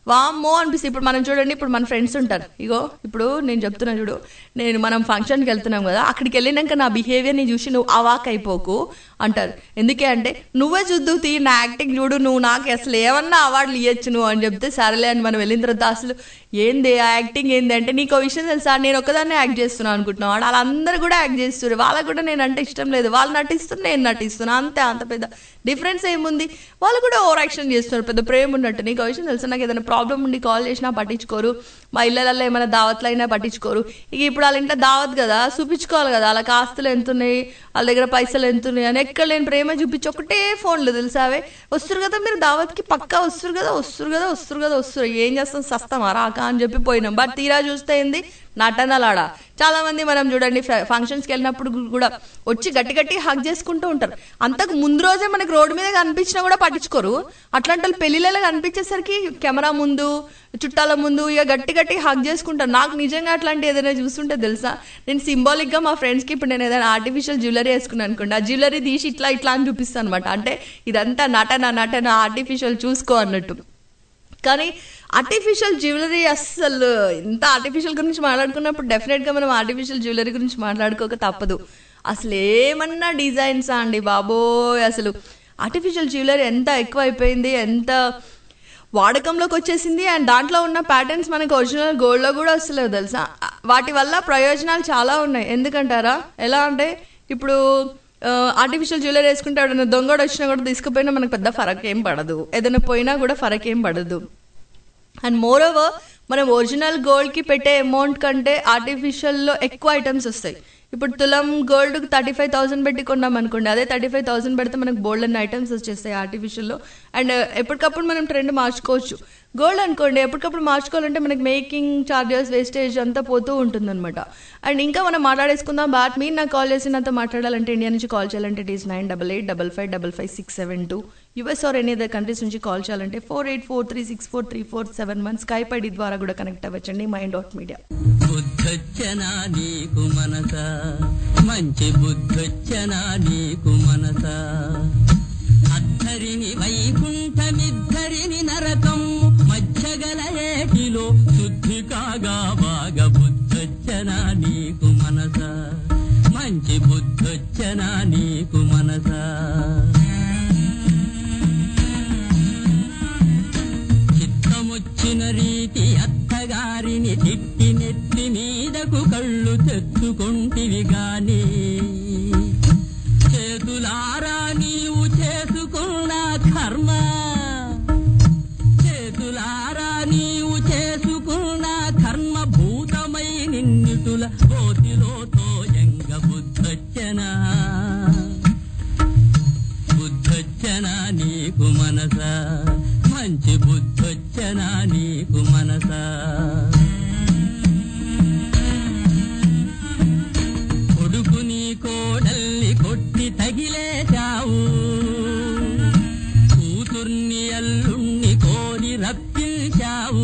వామ్మో అనిపిస్తుంది ఇప్పుడు మనం చూడండి ఇప్పుడు మన ఫ్రెండ్స్ ఉంటారు ఇగో ఇప్పుడు నేను చెప్తున్నా చూడు నేను మనం ఫంక్షన్కి వెళ్తున్నాం కదా అక్కడికి వెళ్ళినాక నా బిహేవియర్ని చూసి నువ్వు అవాక్ అయిపోకు అంటారు ఎందుకే అంటే నువ్వే చూద్దు తీ నా యాక్టింగ్ చూడు నువ్వు నాకు అసలు ఏమన్నా అవార్డులు ఇవ్వచ్చు నువ్వు అని చెప్తే సరేలే అని మనం వెళ్ళిన తర్వాత అసలు ఏంది ఆ యాక్టింగ్ ఏంది అంటే నీకు ఒక విషయం తెలుసా నేను ఒక్కదాన్నే యాక్ట్ చేస్తున్నాను అనుకుంటున్నాను వాడు వాళ్ళందరూ కూడా యాక్ట్ చేస్తున్నారు వాళ్ళకు కూడా నేను అంటే ఇష్టం లేదు వాళ్ళు నటిస్తున్నా నేను నటిస్తున్నా అంతే అంత పెద్ద డిఫరెన్స్ ఏముంది వాళ్ళు కూడా ఓవర్ యాక్షన్ చేస్తున్నారు పెద్ద ప్రేమ ఉన్నట్టు నీకు ఒక విషయం తెలుసా నాకు ఏదైనా ప్రాబ్లం ఉండి కాల్ చేసినా పట్టించుకోరు మా ఇళ్ళల్లో ఏమైనా దావత్లు అయినా పట్టించుకోరు ఇక ఇప్పుడు వాళ్ళ ఇంట్లో దావత్ కదా చూపించుకోవాలి కదా వాళ్ళకి ఆస్తులు ఎంత ఉన్నాయి వాళ్ళ దగ్గర పైసలు ఎంత ఉన్నాయి అని ఎక్కడ లేని ప్రేమ చూపించి ఒకటే ఫోన్లు తెలుసావే వస్తారు కదా మీరు దావత్కి పక్కా వస్తారు కదా వస్తారు కదా వస్తారు కదా వస్తారు ఏం చేస్తాం సస్తామా రాక అని చెప్పి పోయినాం బట్ తీరా చూస్తే ఏంది నటనలాడ చాలా మంది మనం చూడండి ఫంక్షన్స్కి వెళ్ళినప్పుడు కూడా వచ్చి గట్టి గట్టి హక్ చేసుకుంటూ ఉంటారు అంతకు ముందు రోజే మనకి రోడ్డు మీద కనిపించినా కూడా పట్టించుకోరు అట్లాంటి వాళ్ళు పెళ్లిళ్ళలో కనిపించేసరికి కెమెరా ముందు చుట్టాల ముందు ఇక గట్టి గట్టి హక్ చేసుకుంటారు నాకు నిజంగా అట్లాంటి ఏదైనా చూస్తుంటే తెలుసా నేను సింబాలిక్ గా మా ఫ్రెండ్స్ కి ఇప్పుడు నేను ఏదైనా ఆర్టిఫిషియల్ జ్యువెలరీ వేసుకున్నాను అనుకోండి ఆ జ్యువెలరీ తీసి ఇట్లా ఇట్లా అని చూపిస్తాను అనమాట అంటే ఇదంతా నటన నటన ఆర్టిఫిషియల్ చూసుకో అన్నట్టు కానీ ఆర్టిఫిషియల్ జ్యువెలరీ అస్సలు ఇంత ఆర్టిఫిషియల్ గురించి మాట్లాడుకున్నప్పుడు డెఫినెట్గా మనం ఆర్టిఫిషియల్ జ్యువెలరీ గురించి మాట్లాడుకోక తప్పదు అసలు ఏమన్నా డిజైన్సా అండి బాబోయ్ అసలు ఆర్టిఫిషియల్ జ్యువెలరీ ఎంత ఎక్కువ అయిపోయింది ఎంత వాడకంలోకి వచ్చేసింది అండ్ దాంట్లో ఉన్న ప్యాటర్న్స్ మనకి ఒరిజినల్ గోల్డ్లో కూడా వస్తలేవు తెలుసా వాటి వల్ల ప్రయోజనాలు చాలా ఉన్నాయి ఎందుకంటారా ఎలా అంటే ఇప్పుడు ఆర్టిఫిషియల్ జ్యువెలరీ వేసుకుంటే ఎవడైనా దొంగడు వచ్చినా కూడా తీసుకుపోయినా మనకు పెద్ద ఫరక్ ఏం పడదు ఏదైనా పోయినా కూడా ఫరక్ ఏం పడదు అండ్ మోర్ ఓవర్ మనం ఒరిజినల్ గోల్డ్కి పెట్టే అమౌంట్ కంటే ఆర్టిఫిషియల్లో ఎక్కువ ఐటమ్స్ వస్తాయి ఇప్పుడు తులం గోల్డ్ థర్టీ ఫైవ్ థౌసండ్ పెట్టి కొన్నాం అనుకోండి అదే థర్టీ ఫైవ్ థౌసండ్ పెడితే మనకు గోల్డ్ అన్న ఐటమ్స్ వచ్చేస్తాయి ఆర్టిఫిషియల్లో అండ్ ఎప్పటికప్పుడు మనం ట్రెండ్ మార్చుకోవచ్చు గోల్డ్ అనుకోండి ఎప్పటికప్పుడు మార్చుకోవాలంటే మనకి మేకింగ్ చార్జెస్ వేస్టేజ్ అంతా పోతూ ఉంటుందన్నమాట అండ్ ఇంకా మనం మాట్లాడేసుకుందాం బాట్ మీరు నాకు కాల్ చేసి నాతో మాట్లాడాలంటే ఇండియా నుంచి కాల్ చేయాలంటే it is nine double eight double five double five six seven two US or any other countries నుంచి కాల్ చేయాలంటే four eight four three six four three four seven one Skype ID ద్వారా కూడా connect అవ్వచ్చండి mind dot media బుద్ధొచ్చనా నీకు మనస మంచి బుద్ధొచ్చనా నీకు మనస అద్దరిని వైకుంఠమిద్దరిని నరకం మధ్యగల ఏటిలో శుద్ధి కాగా బాగా బుద్ధొచ్చనా నీకు మనస మంచి బుద్ధొచ్చనా నీకు మనస చిత్తమొచ్చిన రీతి అత్తగారిని తిట్టి నెత్తి మీదకు కళ్ళు తెచ్చుకొంటివి గాని చేతులారా నీవు చేసుకున్న కర్మ చేతులారా నీవు చేసుకున్న కర్మ భూతమై నిన్నిటుల కోతిలోతో ఎంగ బుద్ధొచ్చనా బుద్ధొచ్చనా నీకు మనస మంచి బుద్ధొచ్చనా నీకు మనస కొడుకు నీ కోడల్ని కొట్టి తగిలేశావు కూతుర్ని అల్లుణ్ణి కోరి రప్పించావు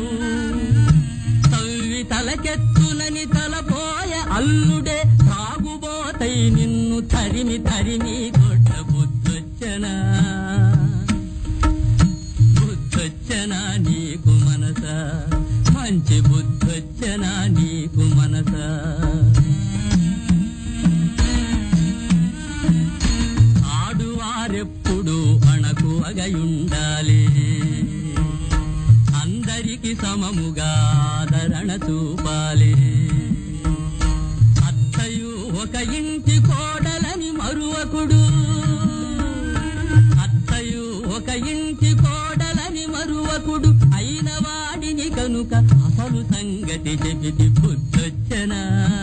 తవ్వి తలకెత్తునని తలపోయ అల్లుడే సాగుబోతై నిన్ను తరిమి తరిమి కొట్ట బుద్ధొచ్చనా బుద్ధొచ్చనా నీకు మనస మంచి బుద్ధొచ్చనా నీకు మనస ఆడువారెప్పుడు అణకు అగయుండాలి అందరికి సమముగా ఆదరణ చూపాలి అత్తయు ఒక ఇంటి కోడలని మరువకుడు అత్తయు ఒక ఇంటి కోడలని మరువకుడు అయిన వాడిని కనుక అసలు సంగతి చెబితి బుద్ధొచ్చనా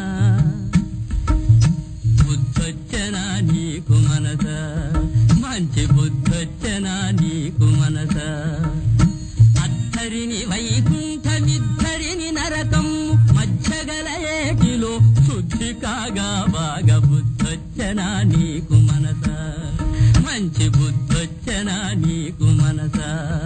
బుద్ధొచ్చనా నీకు మనస మంచి బుద్ధొచ్చనా నీకు మనస అత్తరిని వైకుంఠమిద్దరిని నరకం మధ్యగల ఏటిలో శుద్ధి కాగా బాగా బుద్ధొచ్చనా నీకు మనస మంచి బుద్ధొచ్చనా నీకు మనస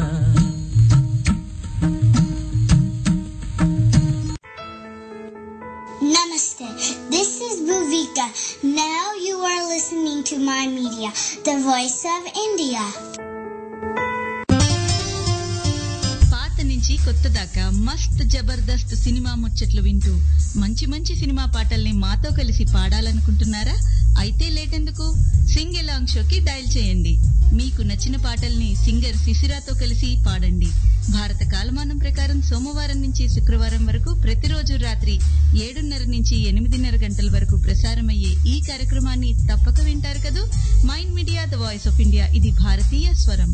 Namaste. This is Bhuvika. Now you are listening to my media, the voice of India. పాత నుంచి కొత్త దాకా మస్త్ జబర్దస్త్ సినిమా ముచ్చట్లు వింటూ మంచి మంచి సినిమా పాటల్ని మాతో కలిసి పాడాలనుకుంటున్నారా అయితే లేటెందుకు సింగ్ ఎలాంగ్ షోకి డయల్ చేయండి మీకు నచ్చిన పాటల్ని సింగర్ శిశిరాతో కలిసి పాడండి భారత కాలమానం ప్రకారం సోమవారం నుంచి శుక్రవారం వరకు ప్రతిరోజు రాత్రి ఏడున్నర నుంచి ఎనిమిదిన్నర గంటల వరకు ప్రసారమయ్యే ఈ కార్యక్రమాన్ని తప్పక వింటారు కదూ mind media the voice of India ఇది భారతీయ స్వరం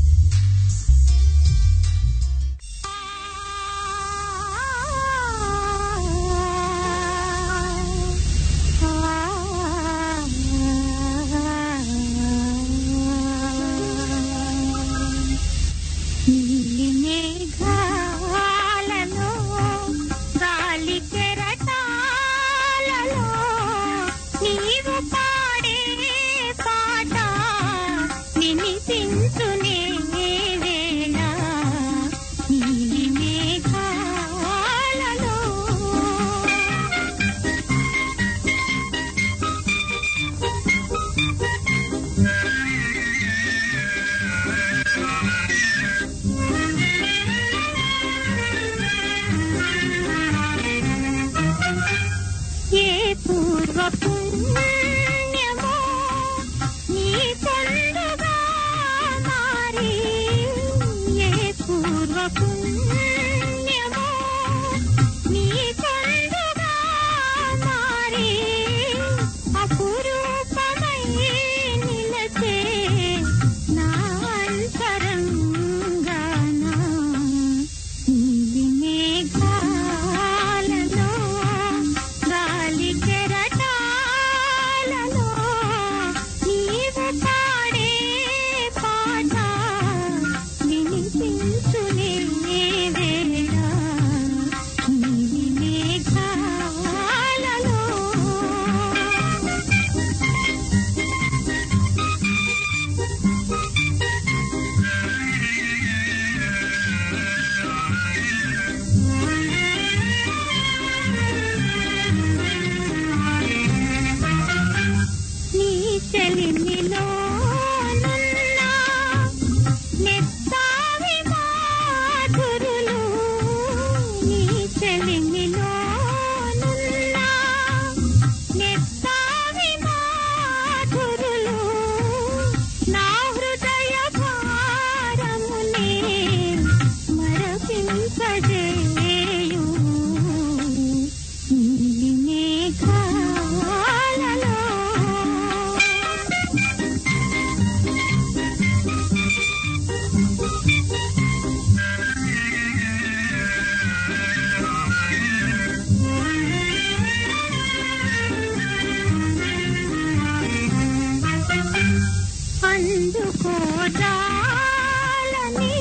నీలి మేఘాలలో గాలి కెరటాలలో నీవు పాడే పాట వినిపించునే వేళ నీలి మేఘాలలో ఏ పూర్వ పుణ్యమో నీ పొందుగా మారి ఏ పూర్వ పుణ్యమో నీ పొందుగా మారి అపురూపమై నిలచే నా అంతరంగానా నీలి మేఘాలలో గాలి కెరటాలలో నీవు పాడే పాట వినిపించునే వేళ నీలి మేఘాలలో నీ చెలిమిలో నున్న నెత్తావి మాధురులు నీ చెలిమిలో నున్న నెత్తావి మాధురులు నా హృదయ భారమునే మరపింపజేయు నీలి మేఘాలలో అందుకోజాలని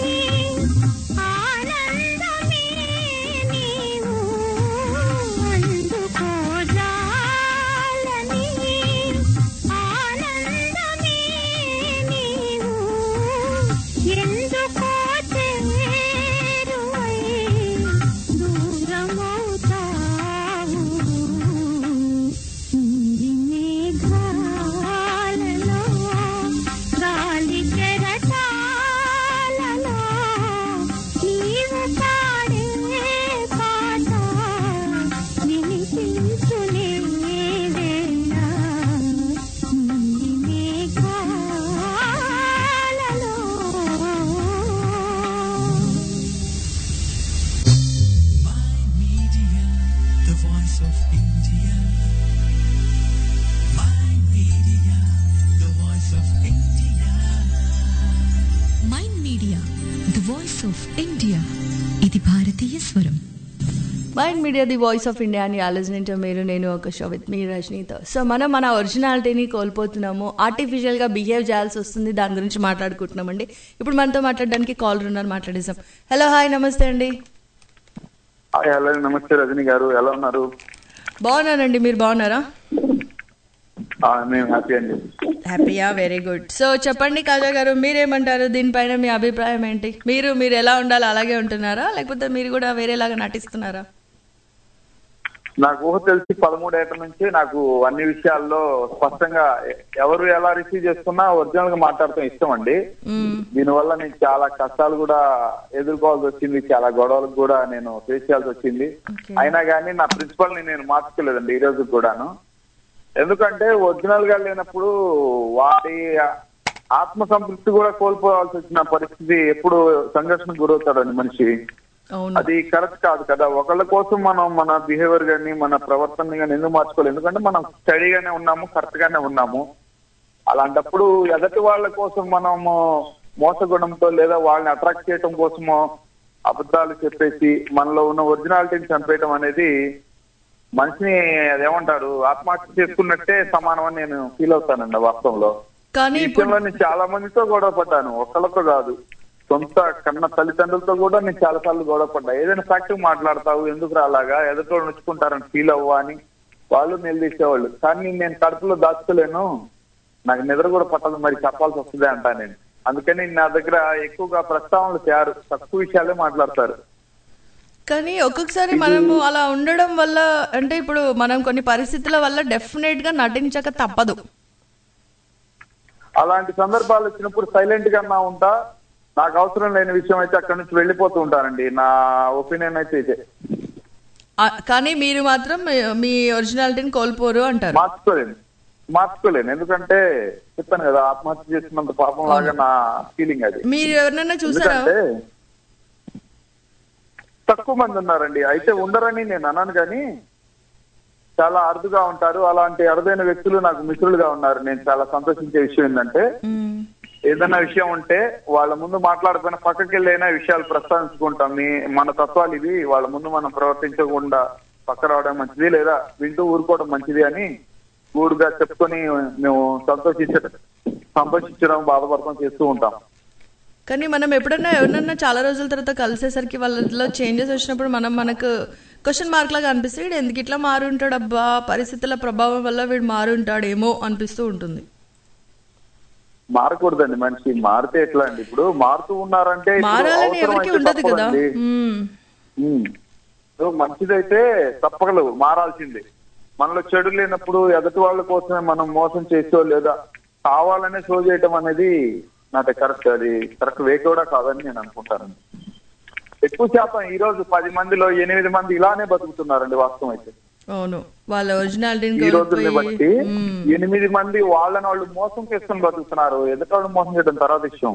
ఆనందమే నీవు అందుకోజాలని ఆనందమే నీవు ఎందుకో చేరువై దూరమవుతావు నీలి మేఘాలలో గాలి కెరటాలలో నీవు పాడే పాట వినిపించునే వేళ నీలి మేఘాలలో Media, the voice of India. My media, the voice of India. Mind media the voice of India ఇది భారతీయ స్వరం mind media the voice of India అని ఆలోచన మీరు నేను ఒక షో విత్ మీ రజనీతో సో మనం మన ఒరిజినాలిటీని కోల్పోతున్నాము ఆర్టిఫిషియల్గా బిహేవ్ చేయాల్సి వస్తుంది దాని గురించి మాట్లాడుకుంటున్నామండి ఇప్పుడు మనతో మాట్లాడడానికి కాల్ ఉన్నారు మాట్లాడేసాం హలో హాయ్ నమస్తే అండి హాయ్ హలో నమస్తే రజనీ గారు ఎలా ఉన్నారు బాగున్నానండి మీరు బాగున్నారా ఆ, మేము హ్యాపీ అండి హ్యాపీయా వెరీ గుడ్ సో చెప్పండి కాజా గారు మీరేమంటారు దీనిపైన మీ అభిప్రాయం ఏంటి మీరు మీరు ఎలా ఉండాలో అలాగే ఉంటున్నారా లేకపోతే మీరు కూడా వేరేలాగా నటిస్తున్నారా నాకు ఊహ తెలిసి పదమూడేళ్ల నుంచి నాకు అన్ని విషయాల్లో స్పష్టంగా ఎవరు ఎలా రిసీవ్ చేసుకున్నా ఒరిజినల్ గా మాట్లాడటం ఇష్టం అండి దీనివల్ల నేను చాలా కష్టాలు కూడా ఎదుర్కోవాల్సి వచ్చింది చాలా గొడవలకు కూడా నేను ఫేస్ చేయాల్సి వచ్చింది అయినా కానీ నా ప్రిన్సిపల్ ని నేను మార్చుకోలేదండి ఈ రోజు కూడాను ఎందుకంటే ఒరిజినల్ గా లేనప్పుడు వారి ఆత్మ సంతృప్తి కూడా కోల్పోవాల్సి వచ్చిన పరిస్థితి ఎప్పుడు సంఘర్షణ గురవుతాడండి మనిషి అది కరెక్ట్ కాదు కదా ఒకళ్ళ కోసం మనం మన బిహేవియర్ గాని మన ప్రవర్తన గాని ఎందుకు మార్చుకోవాలి ఎందుకంటే మనం స్టడీగానే ఉన్నాము కరెక్ట్ గానే ఉన్నాము అలాంటప్పుడు ఎదటి వాళ్ళ కోసం మనము మోసగుణంతో లేదా వాళ్ళని అట్రాక్ట్ చేయడం కోసమో అబద్ధాలు చెప్పేసి మనలో ఉన్న ఒరిజినాలిటీని చంపేయడం అనేది మనిషిని అదేమంటారు ఆత్మహత్య చేసుకున్నట్టే సమానం అని నేను ఫీల్ అవుతానండి వాస్తవంలో కానీ ఈ విషయంలో నేను చాలా మందితో గొడవ పడ్డాను ఒకళ్ళతో కాదు సొంత కన్న తల్లిదండ్రులతో కూడా నేను చాలా సార్లు గొడవ పడ్డా ఏదైనా ఫ్యాక్ట్ మాట్లాడతావు ఎందుకు రాలాగా ఎదుటోళ్ళు నొచ్చుకుంటారని ఫీల్ అవ్వా అని వాళ్ళు నిలదీసేవాళ్ళు కానీ నేను కడుపులో దాచుకోలేను నాకు నిద్ర కూడా పట్టదు మరి చెప్పాల్సి వస్తుంది అంటా నేను అందుకని నా దగ్గర ఎక్కువగా ప్రస్తావనలు తయారు తక్కువ విషయాలే మాట్లాడతారు కానీ ఒక్కొక్కసారి మనము అలా ఉండడం వల్ల అంటే ఇప్పుడు మనం కొన్ని పరిస్థితుల వల్ల డెఫినెట్ గా నటించక తప్పదు అలాంటి సందర్భాలు వచ్చినప్పుడు సైలెంట్ గా నా ఉంటా నాకు అవసరం లేని విషయం అయితే అక్కడి నుంచి వెళ్ళిపోతూ ఉంటానండి నా ఒపీనియన్ అయితే ఇదే ఆ, కానీ మీరు మాత్రం మీ- మీ ఒరిజినాలిటీని కోల్పోరు అంటారు మార్చుకోలేను మార్చుకోలేను ఎందుకంటే చెప్పాను కదా ఆత్మహత్య చేసినంత పాపం లాగా నా ఫీలింగ్ అది మీరు ఎవరినైనా చూసారా ఎందుకంటే తక్కువ మంది ఉన్నారండి అయితే ఉండరని నేను అన్నాను కానీ చాలా అరుదుగా ఉంటారు అలాంటి అరుదైన వ్యక్తులు నాకు మిత్రులుగా ఉన్నారు నేను చాలా సంతోషించే విషయం ఏంటంటే ఏదైనా విషయం ఉంటే వాళ్ళ ముందు మాట్లాడుకుని పక్కకి వెళ్ళైనా విషయాలు ప్రస్తావించుకుంటాం మీ మన తత్వాలు ఇవి వాళ్ళ ముందు మనం ప్రవర్తించకుండా పక్క రావడం మంచిది లేదా వింటూ ఊరుకోవడం మంచిది అని ఊరుగా చెప్పుకొని మేము సంతోషించడం సంతోషించడం బాధపడటం చేస్తూ ఉంటాం కానీ మనం ఎప్పుడైనా ఎవరినన్నా చాలా రోజుల తర్వాత కలిసేసరికి వాళ్ళలో చేంజెస్ వచ్చినప్పుడు మనం మనకు క్వశ్చన్ మార్క్ లాగా అనిపిస్తే వీడు ఎందుకు ఇట్లా మారి ఉంటాడు అబ్బా పరిస్థితుల ప్రభావం వల్ల వీడు మారి ఉంటాడేమో అనిపిస్తూ ఉంటుంది మారకూడదండి మనిషి మారితే ఎట్లా అండి ఇప్పుడు మారుతూ ఉన్నారంటే ఇప్పుడు మారాలని అవసరం ఎవరికి అయితే ఉండదు కదా తప్పదండి. మ్మ్. ఉమ్. ఇప్పుడు మంచిదైతే తప్పగలవు మారాల్సిందే మనలో చెడు లేనప్పుడు ఎదుటి వాళ్ళ కోసమే మనం మోసం చేసో లేదా కావాలనే షో చేయటం అనేది నాది కరెక్ట్ అది కరెక్ట్ వే కూడా కాదని నేను అనుకుంటాను ఎక్కువ శాతం ఈ రోజు పది మందిలో ఎనిమిది మంది ఇలానే బతుకుతున్నారండి వాస్తవం అయితే అవును వాళ్ళ ఒరిజినాలిటీని ఈ రోజుల్ని బట్టి కోల్పోయి మ్మ్. ఎనిమిది మంది వాళ్ళని వాళ్ళు మోసం చేసుకుని బతుకుతున్నారు ఎదుటి వాళ్ళు మోసం చేయడం తర్వాత విషయం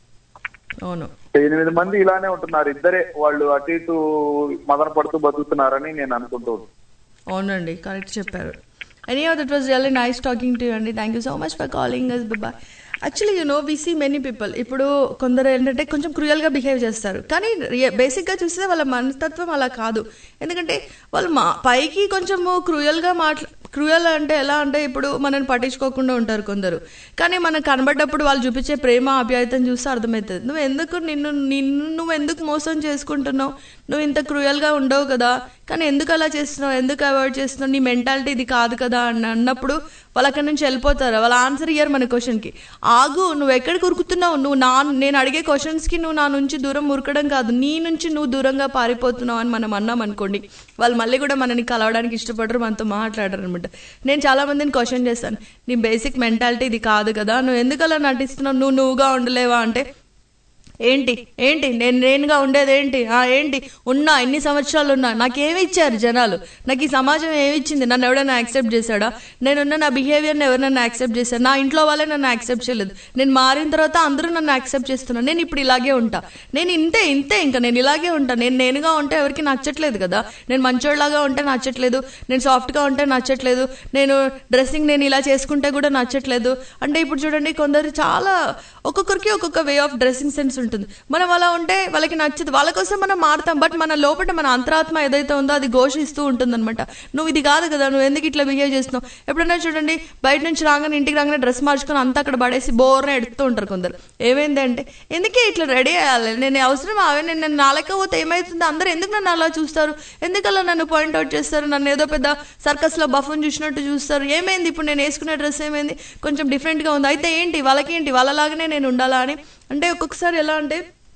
అవును ఎనిమిది మంది ఇలానే ఉంటున్నారు ఇద్దరే వాళ్ళు అటు ఇటు మదన పడుతూ బతుకుతున్నారని నేను అనుకుంటూ ఉన్నాను. అవునండి కరెక్ట్ చెప్పారు any that was really nice talking to అండి thank you so much for calling us bye actually you know we see many people ఇప్పుడు కొందరు ఏంటంటే కొంచెం క్రూయల్గా బిహేవ్ చేస్తారు కానీ బేసిక్గా చూస్తే వాళ్ళ మనస్తత్వం అలా కాదు ఎందుకంటే వాళ్ళు మా పైకి కొంచెము క్రూయల్గా మాట్లా క్రూయల్ అంటే ఎలా అంటే ఇప్పుడు మనల్ని పట్టించుకోకుండా ఉంటారు కొందరు కానీ మనకు కనబడ్డప్పుడు వాళ్ళు చూపించే ప్రేమ ఆప్యాయతను చూస్తే అర్థమవుతుంది నువ్వు ఎందుకు నిన్ను నిన్ను నువ్వు ఎందుకు మోసం చేసుకుంటున్నావు నువ్వు ఇంత క్రూయల్గా ఉండవు కదా కానీ ఎందుకు అలా చేస్తున్నావు ఎందుకు అవాయిడ్ చేస్తున్నావు నీ మెంటాలిటీ ఇది కాదు కదా అని అన్నప్పుడు వాళ్ళు అక్కడి నుంచి వెళ్ళిపోతారు వాళ్ళ ఆన్సర్ ఇయ్యారు మన క్వశ్చన్కి ఆగు నువ్వు ఎక్కడికి ఉరుకుతున్నావు నువ్వు నా నేను అడిగే క్వశ్చన్స్కి నువ్వు నా నుంచి దూరం ఉరకడం కాదు నీ నుంచి నువ్వు దూరంగా పారిపోతున్నావు అని మనం అన్నాం అనుకోండి వాళ్ళు మళ్ళీ కూడా మనని కలవడానికి ఇష్టపడరు మనతో మాట్లాడరు అనమాట నేను చాలా మందిని క్వశ్చన్ చేస్తాను నీ బేసిక్ మెంటాలిటీ ఇది కాదు కదా నువ్వు ఎందుకు అలా నటిస్తున్నావు నువ్వు నువ్వుగా ఉండలేవా అంటే ఏంటి ఏంటి నేను నేనుగా ఉండేది ఏంటి ఆ ఏంటి ఉన్నా ఎన్ని సంవత్సరాలు ఉన్నా నాకేమి ఇచ్చారు జనాలు నాకు ఈ సమాజం ఏమి ఇచ్చింది నన్ను ఎవడైనా యాక్సెప్ట్ చేశాడా నేనున్న నా బిహేవియర్ని ఎవరైనా యాక్సెప్ట్ చేశారు నా ఇంట్లో వాళ్ళే నన్ను యాక్సెప్ట్ చేయలేదు నేను మారిన తర్వాత అందరూ నన్ను యాక్సెప్ట్ చేస్తున్నారు నేను ఇప్పుడు ఇలాగే ఉంటా నేను ఇంతే ఇంతే ఇంకా నేను ఇలాగే ఉంటా నేను నేనుగా ఉంటే ఎవరికి నచ్చట్లేదు కదా నేను మంచోళ్ళలాగా ఉంటే నచ్చట్లేదు నేను సాఫ్ట్గా ఉంటే నచ్చట్లేదు నేను డ్రెస్సింగ్ నేను ఇలా చేసుకుంటే కూడా నచ్చట్లేదు అంటే ఇప్పుడు చూడండి కొందరు చాలా ఒక్కొక్కరికి ఒక్కొక్క వే ఆఫ్ డ్రెస్సింగ్ సెన్స్ ఉంటుంది మనం అలా ఉంటే వాళ్ళకి నచ్చదు వాళ్ళ కోసం మనం మారుతాం బట్ మన లోపల మన అంతరాత్మ ఏదైతే ఉందో అది ఘోషిస్తూ ఉంటుందన్నమాట నువ్వు ఇది కాదు కదా నువ్వు ఎందుకు ఇట్లా బిహేవ్ చేస్తున్నావు ఎప్పుడైనా చూడండి బయట నుంచి రాగానే ఇంటికి రాగానే డ్రెస్ మార్చుకొని అంతా అక్కడ పడేసి బోర్న ఎడుతూ ఉంటారు కొందరు ఏమైంది అంటే ఎందుకే ఇట్లా రెడీ అయ్యాలి నేను అవసరం అవే నేను నేను నాలకపోతే ఏమవుతుంది అందరూ ఎందుకు నన్ను అలా చూస్తారు ఎందుకు అలా నన్ను పాయింట్అవుట్ చేస్తారు నన్ను ఏదో పెద్ద సర్కస్లో బఫన్ చూసినట్టు చూస్తారు ఏమైంది ఇప్పుడు నేను వేసుకునే డ్రెస్ ఏమైంది కొంచెం డిఫరెంట్గా ఉంది అయితే ఏంటి వాళ్ళకేంటి వాళ్ళలాగానే నేను ఉండాలా అని అంటే ఒక్కొక్కసారి ఎలా అంటే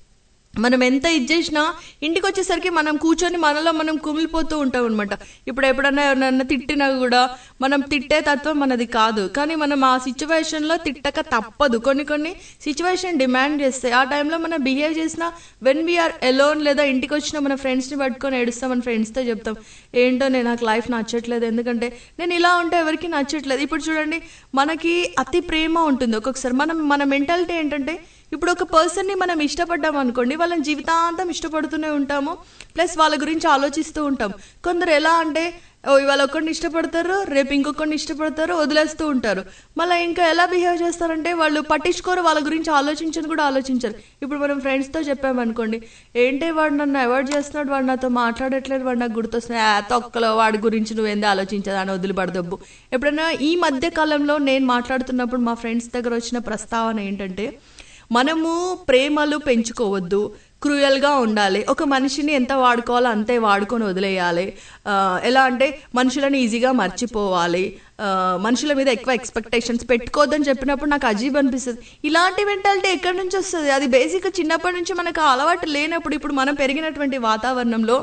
మనం ఎంత ఇది చేసినా ఇంటికి వచ్చేసరికి మనం కూర్చొని మనలో మనం కుమిలిపోతూ ఉంటాం అనమాట ఇప్పుడు ఎప్పుడన్నా ఎవరన్నా తిట్టినా కూడా మనం తిట్టే తత్వం మనది కాదు కానీ మనం ఆ సిచ్యువేషన్లో తిట్టక తప్పదు కొన్ని కొన్ని సిచ్యువేషన్ డిమాండ్ చేస్తాయి ఆ టైంలో మనం బిహేవ్ చేసిన వెన్ వీఆర్ ఎలోన్ లేదా ఇంటికి వచ్చిన మన ఫ్రెండ్స్ని పట్టుకొని ఏడుస్తాం మన ఫ్రెండ్స్తో చెప్తాం ఏంటో నేను నాకు లైఫ్ నచ్చట్లేదు ఎందుకంటే నేను ఇలా ఉంటే ఎవరికి నచ్చట్లేదు ఇప్పుడు చూడండి మనకి అతి ప్రేమ ఉంటుంది ఒక్కొక్కసారి మనం మన మెంటాలిటీ ఏంటంటే ఇప్పుడు ఒక పర్సన్ని మనం ఇష్టపడ్డాం అనుకోండి వాళ్ళని జీవితాంతం ఇష్టపడుతూనే ఉంటాము ప్లస్ వాళ్ళ గురించి ఆలోచిస్తూ ఉంటాం కొందరు ఎలా అంటే ఓ ఇవాళ ఒకరిని ఇష్టపడతారు రేపు ఇంకొకరిని ఇష్టపడతారు వదిలేస్తూ ఉంటారు మళ్ళీ ఇంకా ఎలా బిహేవ్ చేస్తారంటే వాళ్ళు పట్టించుకోరు వాళ్ళ గురించి ఆలోచించని కూడా ఆలోచించరు ఇప్పుడు మనం ఫ్రెండ్స్తో చెప్పామనుకోండి ఏంటి వాడు నన్ను అవాయిడ్ చేస్తున్నాడు వాడు నాతో మాట్లాడట్లేదు వాడు నాకు గుర్తొస్తున్నాయి ఆ తొక్కలో వాడి గురించి నువ్వేంది ఆలోచించదు అని వదిలిపడదబ్బు ఎప్పుడైనా ఈ మధ్య కాలంలో నేను మాట్లాడుతున్నప్పుడు మా ఫ్రెండ్స్ దగ్గర వచ్చిన ప్రస్తావన ఏంటంటే మనము ప్రేమలు పెంచుకోవద్దు క్రూయల్గా ఉండాలి ఒక మనిషిని ఎంత వాడుకోవాలో అంతే వాడుకొని వదిలేయాలి ఆ, ఎలా అంటే మనుషులను ఈజీగా మర్చిపోవాలి ఆ, మనుషుల మీద ఎక్కువ ఎక్స్పెక్టేషన్స్ పెట్టుకోవద్దని చెప్పినప్పుడు నాకు అజీబ్ అనిపిస్తుంది ఇలాంటి మెంటాలిటీ ఎక్కడి నుంచి వస్తుంది అది బేసిక్గా చిన్నప్పటి నుంచి మనకు ఆ అలవాటు లేనప్పుడు ఇప్పుడు మనం పెరిగినటువంటి వాతావరణంలో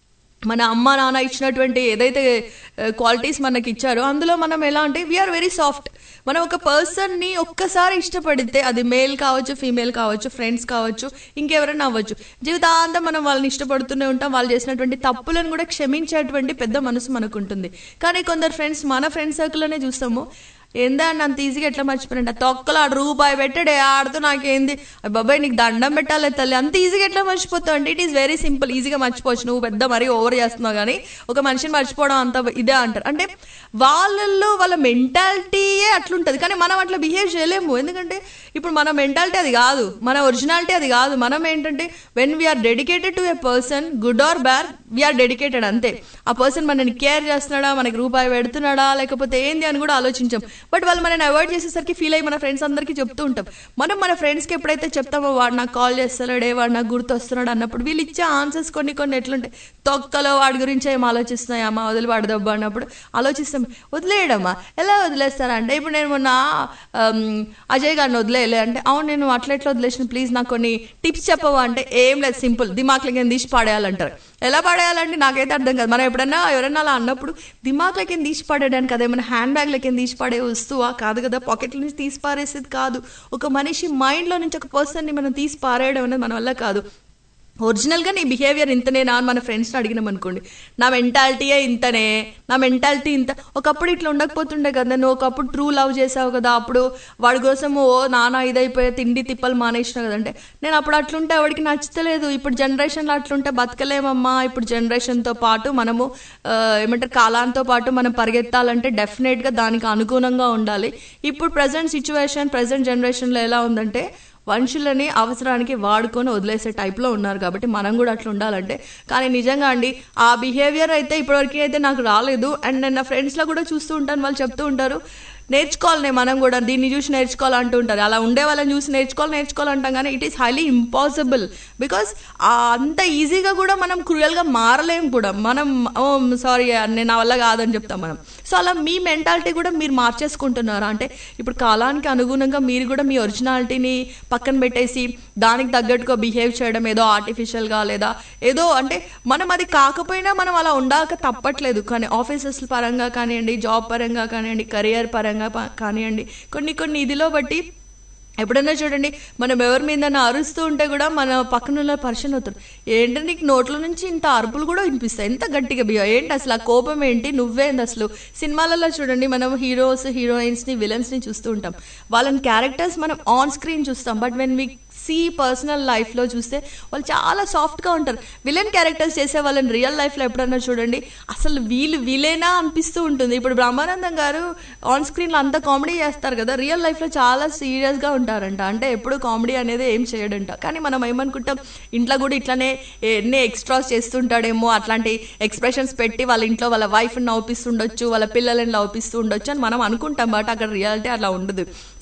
మన అమ్మ నాన్న ఇచ్చినటువంటి ఏదైతే క్వాలిటీస్ మనకి ఇచ్చారో అందులో మనం ఎలా అంటే వీఆర్ వెరీ సాఫ్ట్ మనం ఒక పర్సన్ని ఒక్కసారి ఇష్టపడితే అది మేల్ కావచ్చు ఫీమేల్ కావచ్చు ఫ్రెండ్స్ కావచ్చు ఇంకెవరైనా అవ్వచ్చు జీవితాంతం మనం వాళ్ళని ఇష్టపడుతూనే ఉంటాం వాళ్ళు చేసినటువంటి తప్పులను కూడా క్షమించేటువంటి పెద్ద మనసు మనకు ఉంటుంది కానీ కొందరు ఫ్రెండ్స్ మన ఫ్రెండ్ సర్కిల్లోనే చూస్తాము ఏందా అని అంత ఈజీగా ఎట్లా మర్చిపోయినంట తొక్కలు ఆడు రూపాయి పెట్టాడే ఆడుతూ నాకేంది అయ్ బాబాయ్ నీకు దండం పెట్టాలి తల్లి అంత ఈజీగా ఎట్లా మర్చిపోతావు అంటే ఇట్ ఈస్ వెరీ సింపుల్ ఈజీగా మర్చిపోవచ్చు నువ్వు పెద్ద మరీ ఓవర్ చేస్తున్నావు కానీ ఒక మనిషిని మర్చిపోవడం అంత ఇదే అంటారు అంటే వాళ్ళల్లో వాళ్ళ మెంటాలిటీయే అట్లుంటుంది కానీ మనం అట్లా బిహేవ్ చేయలేము ఎందుకంటే ఇప్పుడు మన మెంటాలిటీ అది కాదు మన ఒరిజినాలిటీ అది కాదు మనం ఏంటంటే when we're dedicated to a person good or bad we're dedicated అంతే ఆ పర్సన్ మనని కేర్ చేస్తున్నాడా మనకి రూపాయి పెడుతున్నాడా లేకపోతే ఏంది అని కూడా ఆలోచించాం బట్ వాళ్ళు మనని అవాయిడ్ చేసేసరికి ఫీల్ అయ్యి మన ఫ్రెండ్స్ అందరికీ చెప్తూ ఉంటాం మనం మన ఫ్రెండ్స్కి ఎప్పుడైతే చెప్తామో వాడు నాకు కాల్ చేస్తున్నాడే వాడు నాకు గుర్తు వస్తున్నాడు అన్నప్పుడు వీళ్ళు ఇచ్చే ఆన్సర్స్ కొన్ని కొన్ని ఎట్లుంటాయి తొక్కలో వాడి గురించి ఏం ఆలోచిస్తున్నాయి అమ్మ వదిలి వాడు దెబ్బ అన్నప్పుడు ఆలోచిస్తాం వదిలేయడమ్మా ఎలా వదిలేస్తారా అంటే ఇప్పుడు నేను మొన్న ఆమ్, అజయ్ గారిని వదిలేయలే అంటే అవును నేను అట్లా ఎట్లా వదిలేసిన ప్లీజ్ నాకు కొన్ని టిప్స్ చెప్పవా అంటే ఏం లేదు సింపుల్ దిమాక్లకి ఏం తీసి పాడేయాలంటారు ఎలా పడేయాలంటే నాకైతే అర్థం కాదు మనం ఎప్పుడన్నా ఎవరైనా అలా అన్నప్పుడు దిమాక్లకి ఏం తీసి పడేయడానికి అదేమైనా హ్యాండ్ బ్యాగ్లకి ఏం తీసి పడే వస్తువా కాదు కదా పాకెట్ల నుంచి తీసి పారేసేది కాదు ఒక మనిషి మైండ్లో నుంచి ఒక పర్సన్ని మనం తీసి పారేయడం అనేది మన వల్ల కాదు ఒరిజినల్గా నీ బిహేవియర్ ఇంతనేనా అని మన ఫ్రెండ్స్ని అడిగినాం అనుకోండి నా మెంటాలిటీయే ఇంతనే నా మెంటాలిటీ ఇంత ఒకప్పుడు ఇట్లా ఉండకపోతుండే కదా నువ్వు ఒకప్పుడు ట్రూ లవ్ చేసావు కదా అప్పుడు వాడి కోసం ఓ నాన్న ఇదైపోయే తిండి తిప్పలు మానేసినావు కదంటే నేను అప్పుడు అట్లుంటే వాడికి నచ్చలేదు ఇప్పుడు జనరేషన్లో అట్లుంటే బతకలేమమ్మా ఇప్పుడు జనరేషన్తో పాటు మనము ఆ, ఏమంటారు కాలాంతో పాటు మనం పరిగెత్తాలంటే డెఫినెట్గా దానికి అనుగుణంగా ఉండాలి ఇప్పుడు ప్రజెంట్ సిచ్యువేషన్ ప్రజెంట్ జనరేషన్లో ఎలా ఉందంటే మనుషులని అవసరానికి వాడుకొని వదిలేసే టైప్లో ఉన్నారు కాబట్టి మనం కూడా అట్లా ఉండాలంటే కానీ నిజంగా అండి ఆ బిహేవియర్ అయితే ఇప్పటివరకు అయితే నాకు రాలేదు అండ్ నేను నా ఫ్రెండ్స్లో కూడా చూస్తూ ఉంటాను వాళ్ళు చెప్తూ ఉంటారు నేర్చుకోవాలి మనం కూడా దీన్ని చూసి నేర్చుకోవాలి అంటూ ఉంటారు అలా ఉండే వాళ్ళని చూసి నేర్చుకోవాలి నేర్చుకోవాలి అంటాం కానీ it is highly impossible because అంత ఈజీగా కూడా మనం క్రూయల్గా మారలేం కూడా మనం ఓ సారీ నేను నా వల్ల కాదని చెప్తాం మనం సో అలా మీ మెంటాలిటీ కూడా మీరు మార్చేసుకుంటున్నారా అంటే ఇప్పుడు కాలానికి అనుగుణంగా మీరు కూడా మీ ఒరిజినాలిటీని పక్కన పెట్టేసి దానికి తగ్గట్టుగా బిహేవ్ చేయడం ఏదో ఆర్టిఫిషియల్గా లేదా ఏదో అంటే మనం అది కాకపోయినా మనం అలా ఉండాక తప్పట్లేదు కానీ ఆఫీసెస్ పరంగా కానివ్వండి జాబ్ పరంగా కానివ్వండి కెరియర్ పరంగా ప- కానివ్వండి కొన్ని కొన్ని ఇదిలో బట్టి ఎప్పుడన్నా చూడండి మనం ఎవరి మీద అరుస్తూ ఉంటే కూడా మన పక్కన ఉన్న పర్సన్ అవుతారు ఏంటి నీకు నోట్ల నుంచి ఇంత అరుపులు కూడా వినిపిస్తాయి ఎంత గట్టిగా బియ్య ఏంటి అసలు ఆ కోపం ఏంటి నువ్వేంది అసలు సినిమాలలో చూడండి మనం హీరోస్ హీరోయిన్స్ని విలన్స్ని చూస్తూ ఉంటాం వాళ్ళని క్యారెక్టర్స్ మనం ఆన్ స్క్రీన్ చూస్తాం but when we see personal లైఫ్లో చూస్తే వాళ్ళు చాలా సాఫ్ట్గా ఉంటారు విలన్ క్యారెక్టర్స్ చేసే వాళ్ళని రియల్ లైఫ్లో ఎప్పుడన్నా చూడండి అసలు వీళ్ళు వీలేనా అనిపిస్తూ ఉంటుంది ఇప్పుడు బ్రహ్మానందం గారు ఆన్ స్క్రీన్లో అంత కామెడీ చేస్తారు కదా రియల్ లైఫ్లో చాలా సీరియస్గా ఉంటారంట అంటే ఎప్పుడు కామెడీ అనేది ఏం చేయడంట కానీ మనం ఏమనుకుంటాం ఇంట్లో కూడా ఇట్లానే ఎన్ని ఎక్స్ట్రాస్ చేస్తుంటాడేమో అట్లాంటి ఎక్స్ప్రెషన్స్ పెట్టి వాళ్ళ ఇంట్లో వాళ్ళ వైఫ్ని నవ్విస్తుండొచ్చు వాళ్ళ పిల్లలని నవ్విస్తూ ఉండొచ్చు అని మనం అనుకుంటాం బట్ అక్కడ రియాలిటీ అలా ఉండదు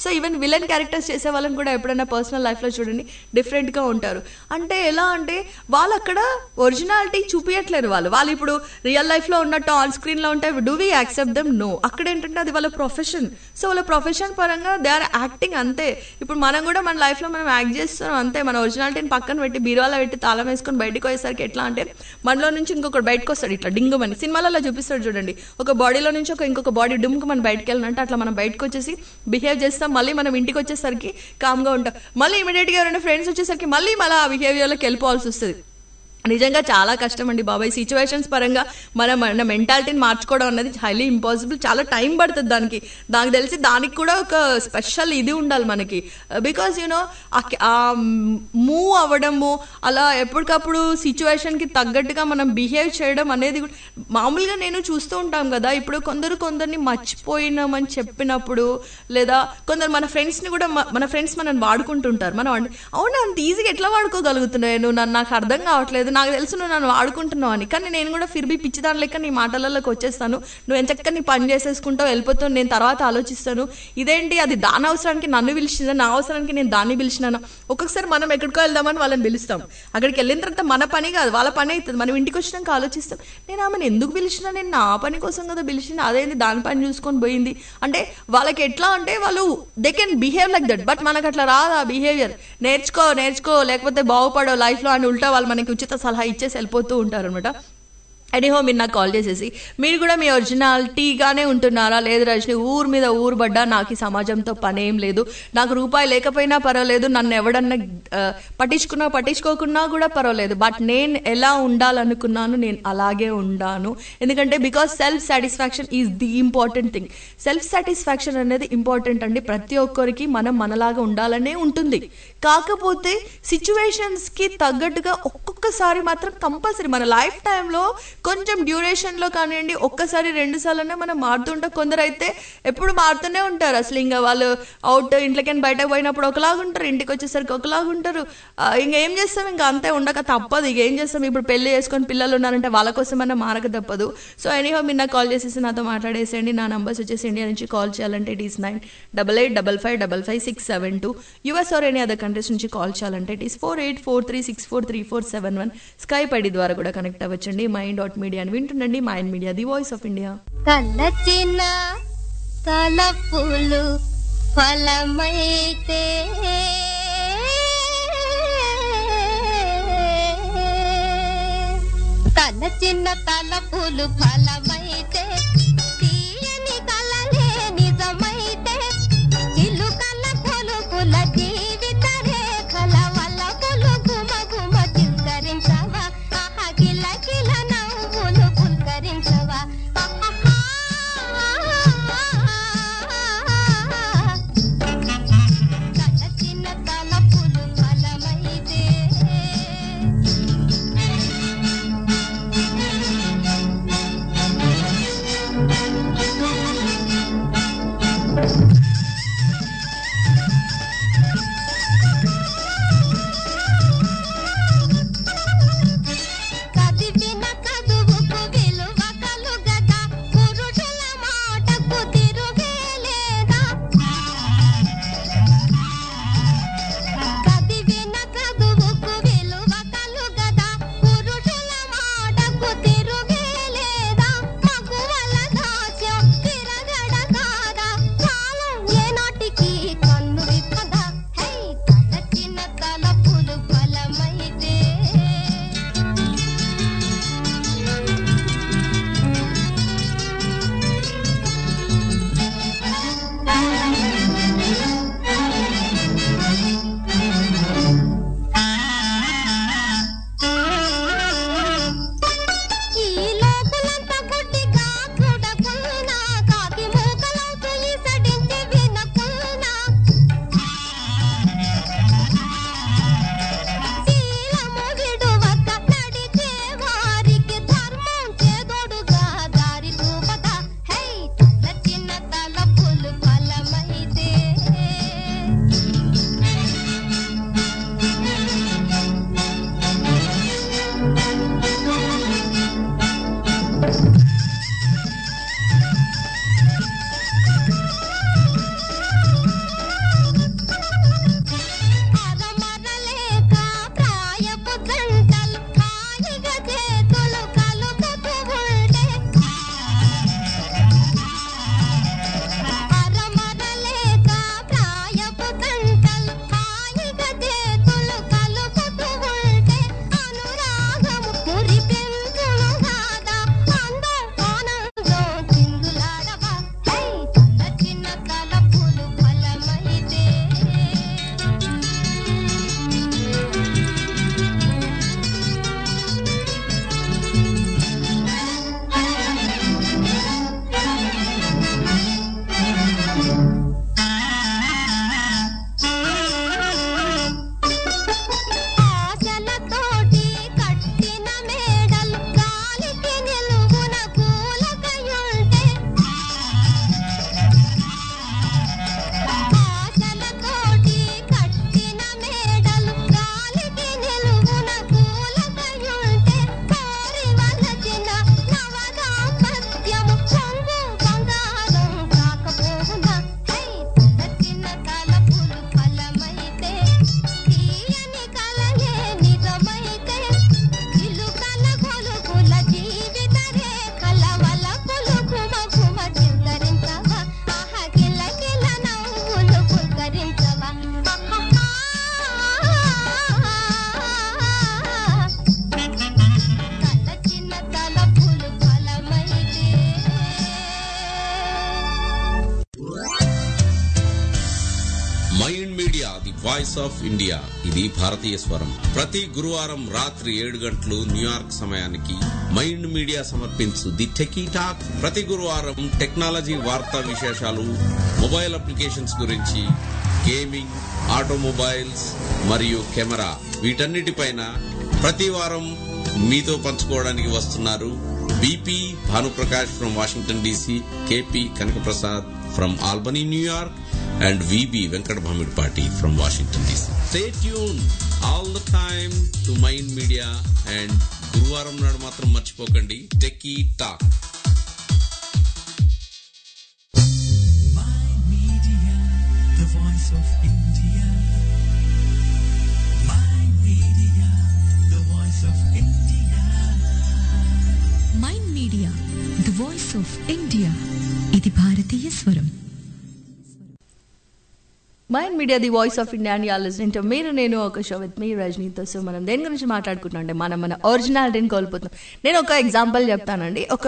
సో ఈవెన్ విలన్ క్యారెక్టర్స్ చేసే వాళ్ళని కూడా ఎప్పుడైనా పర్సనల్ లైఫ్లో చూడండి డిఫరెంట్గా ఉంటారు అంటే ఎలా అంటే వాళ్ళు అక్కడ ఒరిజినాలిటీ చూపించట్లేరు వాళ్ళు వాళ్ళు ఇప్పుడు రియల్ లైఫ్లో ఉన్నట్టు ఆన్ స్క్రీన్లో ఉంటే do we accept them no అక్కడ ఏంటంటే అది వాళ్ళ ప్రొఫెషన్ సో వాళ్ళ ప్రొఫెషన్ పరంగా దే ఆర్ యాక్టింగ్ అంతే ఇప్పుడు మనం కూడా మన లైఫ్లో మనం యాక్ట్ చేస్తున్నాం అంతే మన ఒరిజినాలిటీని పక్కన పెట్టి బీరువాలో పెట్టి తాళం వేసుకొని బయటకు పోయేసరికి ఎట్లా అంటే మనలో నుంచి ఇంకొకటి బయటకు వస్తాడు ఇట్లా డింగుమని సినిమాలలో చూపిస్తాడు చూడండి ఒక బాడీలో నుంచి ఒక ఇంకొక బాడీ డుమ్కి మనం బయటకు వెళ్ళినట్టు అట్లా మనం బయటకు వచ్చేసి బిహేవ్ చేస్తాం మళ్ళీ మనం ఇంటికి వచ్చేసరికి కామ్గా ఉంటాం మళ్ళీ ఇమీడియట్గా ఎవరైనా ఫ్రెండ్స్ వచ్చేసరికి మళ్ళీ మళ్ళీ ఆ బిహేవియర్లోకి వెళ్ళిపోవాల్సి వస్తుంది నిజంగా చాలా కష్టం అండి బాబాయ్ సిచ్యువేషన్స్ పరంగా మన మన మెంటాలిటీని మార్చుకోవడం అనేది హైలీ ఇంపాసిబుల్ చాలా టైం పడుతుంది దానికి నాకు తెలిసి దానికి కూడా ఒక స్పెషల్ ఇది ఉండాలి మనకి బికాస్ యూనో ఆ మూవ్ అవ్వడము అలా ఎప్పటికప్పుడు సిచ్యువేషన్కి తగ్గట్టుగా మనం బిహేవ్ చేయడం అనేది కూడా మామూలుగా నేను చూస్తూ ఉంటాం కదా ఇప్పుడు కొందరు కొందరిని మర్చిపోయినామని చెప్పినప్పుడు లేదా కొందరు మన ఫ్రెండ్స్ని కూడా మ- మన ఫ్రెండ్స్ మనం వాడుకుంటుంటారు మనం అంటే, అవునా అంత ఈజీగా ఎట్లా వాడుకోగలుగుతున్నావు నువ్వు నన్ను నాకు అర్థం కావట్లేదు నాకు తెలుసు నువ్వు నన్ను వాడుకుంటున్నావు అని కానీ నేను కూడా ఫిర్బీ పిచ్చిదాని లెక్క నీ మాటలలోకి వచ్చేస్తాను నువ్వు ఎంచక్క నీ పని చేసేసుకుంటావు వెళ్ళిపోతావు నేను తర్వాత ఆలోచిస్తాను ఇదేంటి అది దాని అవసరానికి నన్ను పిలిచిందా నా అవసరానికి నేను దాన్ని పిలిచినాను ఒక్కొక్కసారి మనం ఎక్కడికో వెళ్దామని వాళ్ళని పిలుస్తాం అక్కడికి వెళ్ళిన తర్వాత మన పని కాదు వాళ్ళ పని అవుతుంది మనం ఇంటికి వచ్చినాక ఆలోచిస్తాం నేను ఆమెను ఎందుకు పిలిచినా నేను నా పని కోసం కదా పిలిచింది అదేంటి దాని పని చూసుకొని పోయింది అంటే వాళ్ళకి ఎట్లా అంటే వాళ్ళు they can behave like that but మనకు అట్లా రాదు ఆ బిహేవియర్ నేర్చుకో నేర్చుకో లేకపోతే బాగుపడో లైఫ్లో అని ఉల్టా వాళ్ళు మనకి ఉచిత సలహా ఇచ్చేసి వెళ్ళిపోతూ ఉంటారు అనమాట ఎనీహో మీరు నాకు కాల్ చేసేసి మీరు కూడా మీ ఒరిజినాలిటీగానే ఉంటున్నారా లేదు రజని ఊరు మీద ఊరు పడ్డా నాకు ఈ సమాజంతో పనేం లేదు నాకు రూపాయి లేకపోయినా పర్వాలేదు నన్ను ఎవడన్నా ఆ, పట్టించుకున్నా పట్టించుకోకున్నా కూడా పర్వాలేదు బట్ నేను ఎలా ఉండాలనుకున్నాను నేను అలాగే ఉండాను ఎందుకంటే because self satisfaction is the important thing self satisfaction అనేది ఇంపార్టెంట్ అండి ప్రతి ఒక్కరికి మనం మనలాగా ఉండాలనే ఉంటుంది కాకపోతే సిచ్యువేషన్స్కి తగ్గట్టుగా ఒక్కొక్కసారి మాత్రం కంపల్సరీ మన లైఫ్ టైంలో కొంచెం డ్యూరేషన్లో కానివ్వండి ఒక్కసారి రెండు సార్లనే మనం మారుతుంటాం కొందరు అయితే ఎప్పుడు మారుతూనే ఉంటారు అసలు ఇంకా వాళ్ళు అవుట్ ఇంట్లోకి బయటకు పోయినప్పుడు ఒకలాగా ఉంటారు ఇంటికి వచ్చేసరికి ఒకలాగా ఉంటారు ఆ, ఇంకా ఏం చేస్తాం ఇంకా అంతే ఉండక తప్పదు ఇక ఏం చేస్తాం ఇప్పుడు పెళ్లి చేసుకొని పిల్లలు ఉన్నారంటే వాళ్ళ కోసమైనా మారక తప్పదు సో ఎనీహో మీరు నాకు కాల్ చేసేసి నాతో మాట్లాడేసేయండి నా నంబర్స్ వచ్చేసి ఇండియా నుంచి కాల్ చేయాలంటే it is nine double eight double five double five six seven two US or any other countries నుంచి కాల్ చేయాలంటే it is four eight four three six four three four seven one Skype ID ద్వారా కూడా connect అవ్వచ్చండి mind dot media అని వింటుండండి mind media the voice of India తలచిన తలపులు ఫలమైతే తలచిన తలపులు ఫలమైతే తీయని కలలే నిజమైతే చిలుకల పొలుపుల జీవిత రేఖల వల్ల పొలు గుమ గుమ చిలకరించవా ఆహా కిల కిల నవ్వులు పులకరించవా చిన్న తలపులు ఫలమైతే వాయిస్ ఆఫ్ ఇండియా ఇది భారతీయ స్వరం ప్రతి గురువారం రాత్రి ఏడు గంటలు న్యూయార్క్ సమయానికి మైండ్ మీడియా సమర్పించు ది టెకీ టాక్ ప్రతి గురువారం టెక్నాలజీ వార్తా విశేషాలు మొబైల్ అప్లికేషన్స్ గురించి గేమింగ్ ఆటోమొబైల్స్ మరియు కెమెరా వీటన్నిటిపైన ప్రతి వారం మీతో పంచుకోవడానికి వస్తున్నారు B P Bhanuprakash from Washington D C K P Kanakaprasad from Albany New York and V B Venkata Bhamidipati from Washington D C stay tune all the time to mind media and గురువారం నాడు మాత్రం మర్చిపోకండి techie talk the voice of India. My media, the voice of India. Mind media the voice of India ఇది భారతీయ స్వరం mind media the voice of India and all listening to మీరు నేను ఒక షో విత్ మీ రజనీతో సో మనం దేని గురించి మాట్లాడుకుంటున్నాం అంటే మనం మన ఒరిజినాలిటీని కోల్పోతున్నాం నేను ఒక ఎగ్జాంపుల్ చెప్తానండి ఒక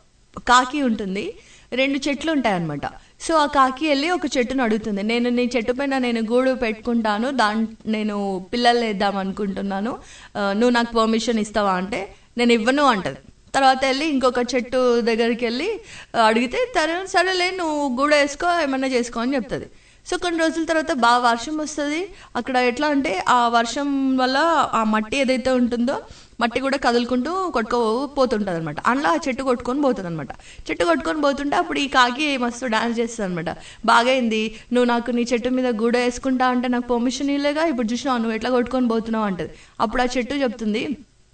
కాకి ఉంటుంది రెండు చెట్లు ఉంటాయన్నమాట సో ఆ కాకి వెళ్ళి ఒక చెట్టును అడుగుతుంది నేను నీ చెట్టు పైన నేను గూడు పెట్టుకుంటాను దాని నేను పిల్లలు వేద్దాం అనుకుంటున్నాను ఆ, నువ్వు నాకు పర్మిషన్ ఇస్తావా అంటే నేను ఇవ్వను అంటది తర్వాత వెళ్ళి ఇంకొక చెట్టు దగ్గరికి వెళ్ళి ఆ, అడిగితే తను సరేలే నువ్వు గూడ వేసుకో ఏమన్నా చేసుకో అని చెప్తుంది సో కొన్ని రోజుల తర్వాత బాగా వర్షం వస్తుంది అక్కడ ఎట్లా అంటే ఆ వర్షం వల్ల ఆ మట్టి ఏదైతే ఉంటుందో మట్టి కూడా కదులుకుంటూ కొట్టుకో పోతుంటుంది అనమాట అందులో ఆ చెట్టు కొట్టుకొని పోతుంది అనమాట చెట్టు కొట్టుకొని పోతుంటే అప్పుడు ఈ కాకి మస్తు డాన్స్ చేస్తుంది అనమాట బాగైంది నువ్వు నాకు నీ చెట్టు మీద గూడ వేసుకుంటా అంటే నాకు పర్మిషన్ ఇవ్వలేగా ఇప్పుడు చూసినావు నువ్వు ఎట్లా కొట్టుకొని పోతున్నావు అంటది అప్పుడు ఆ చెట్టు చెప్తుంది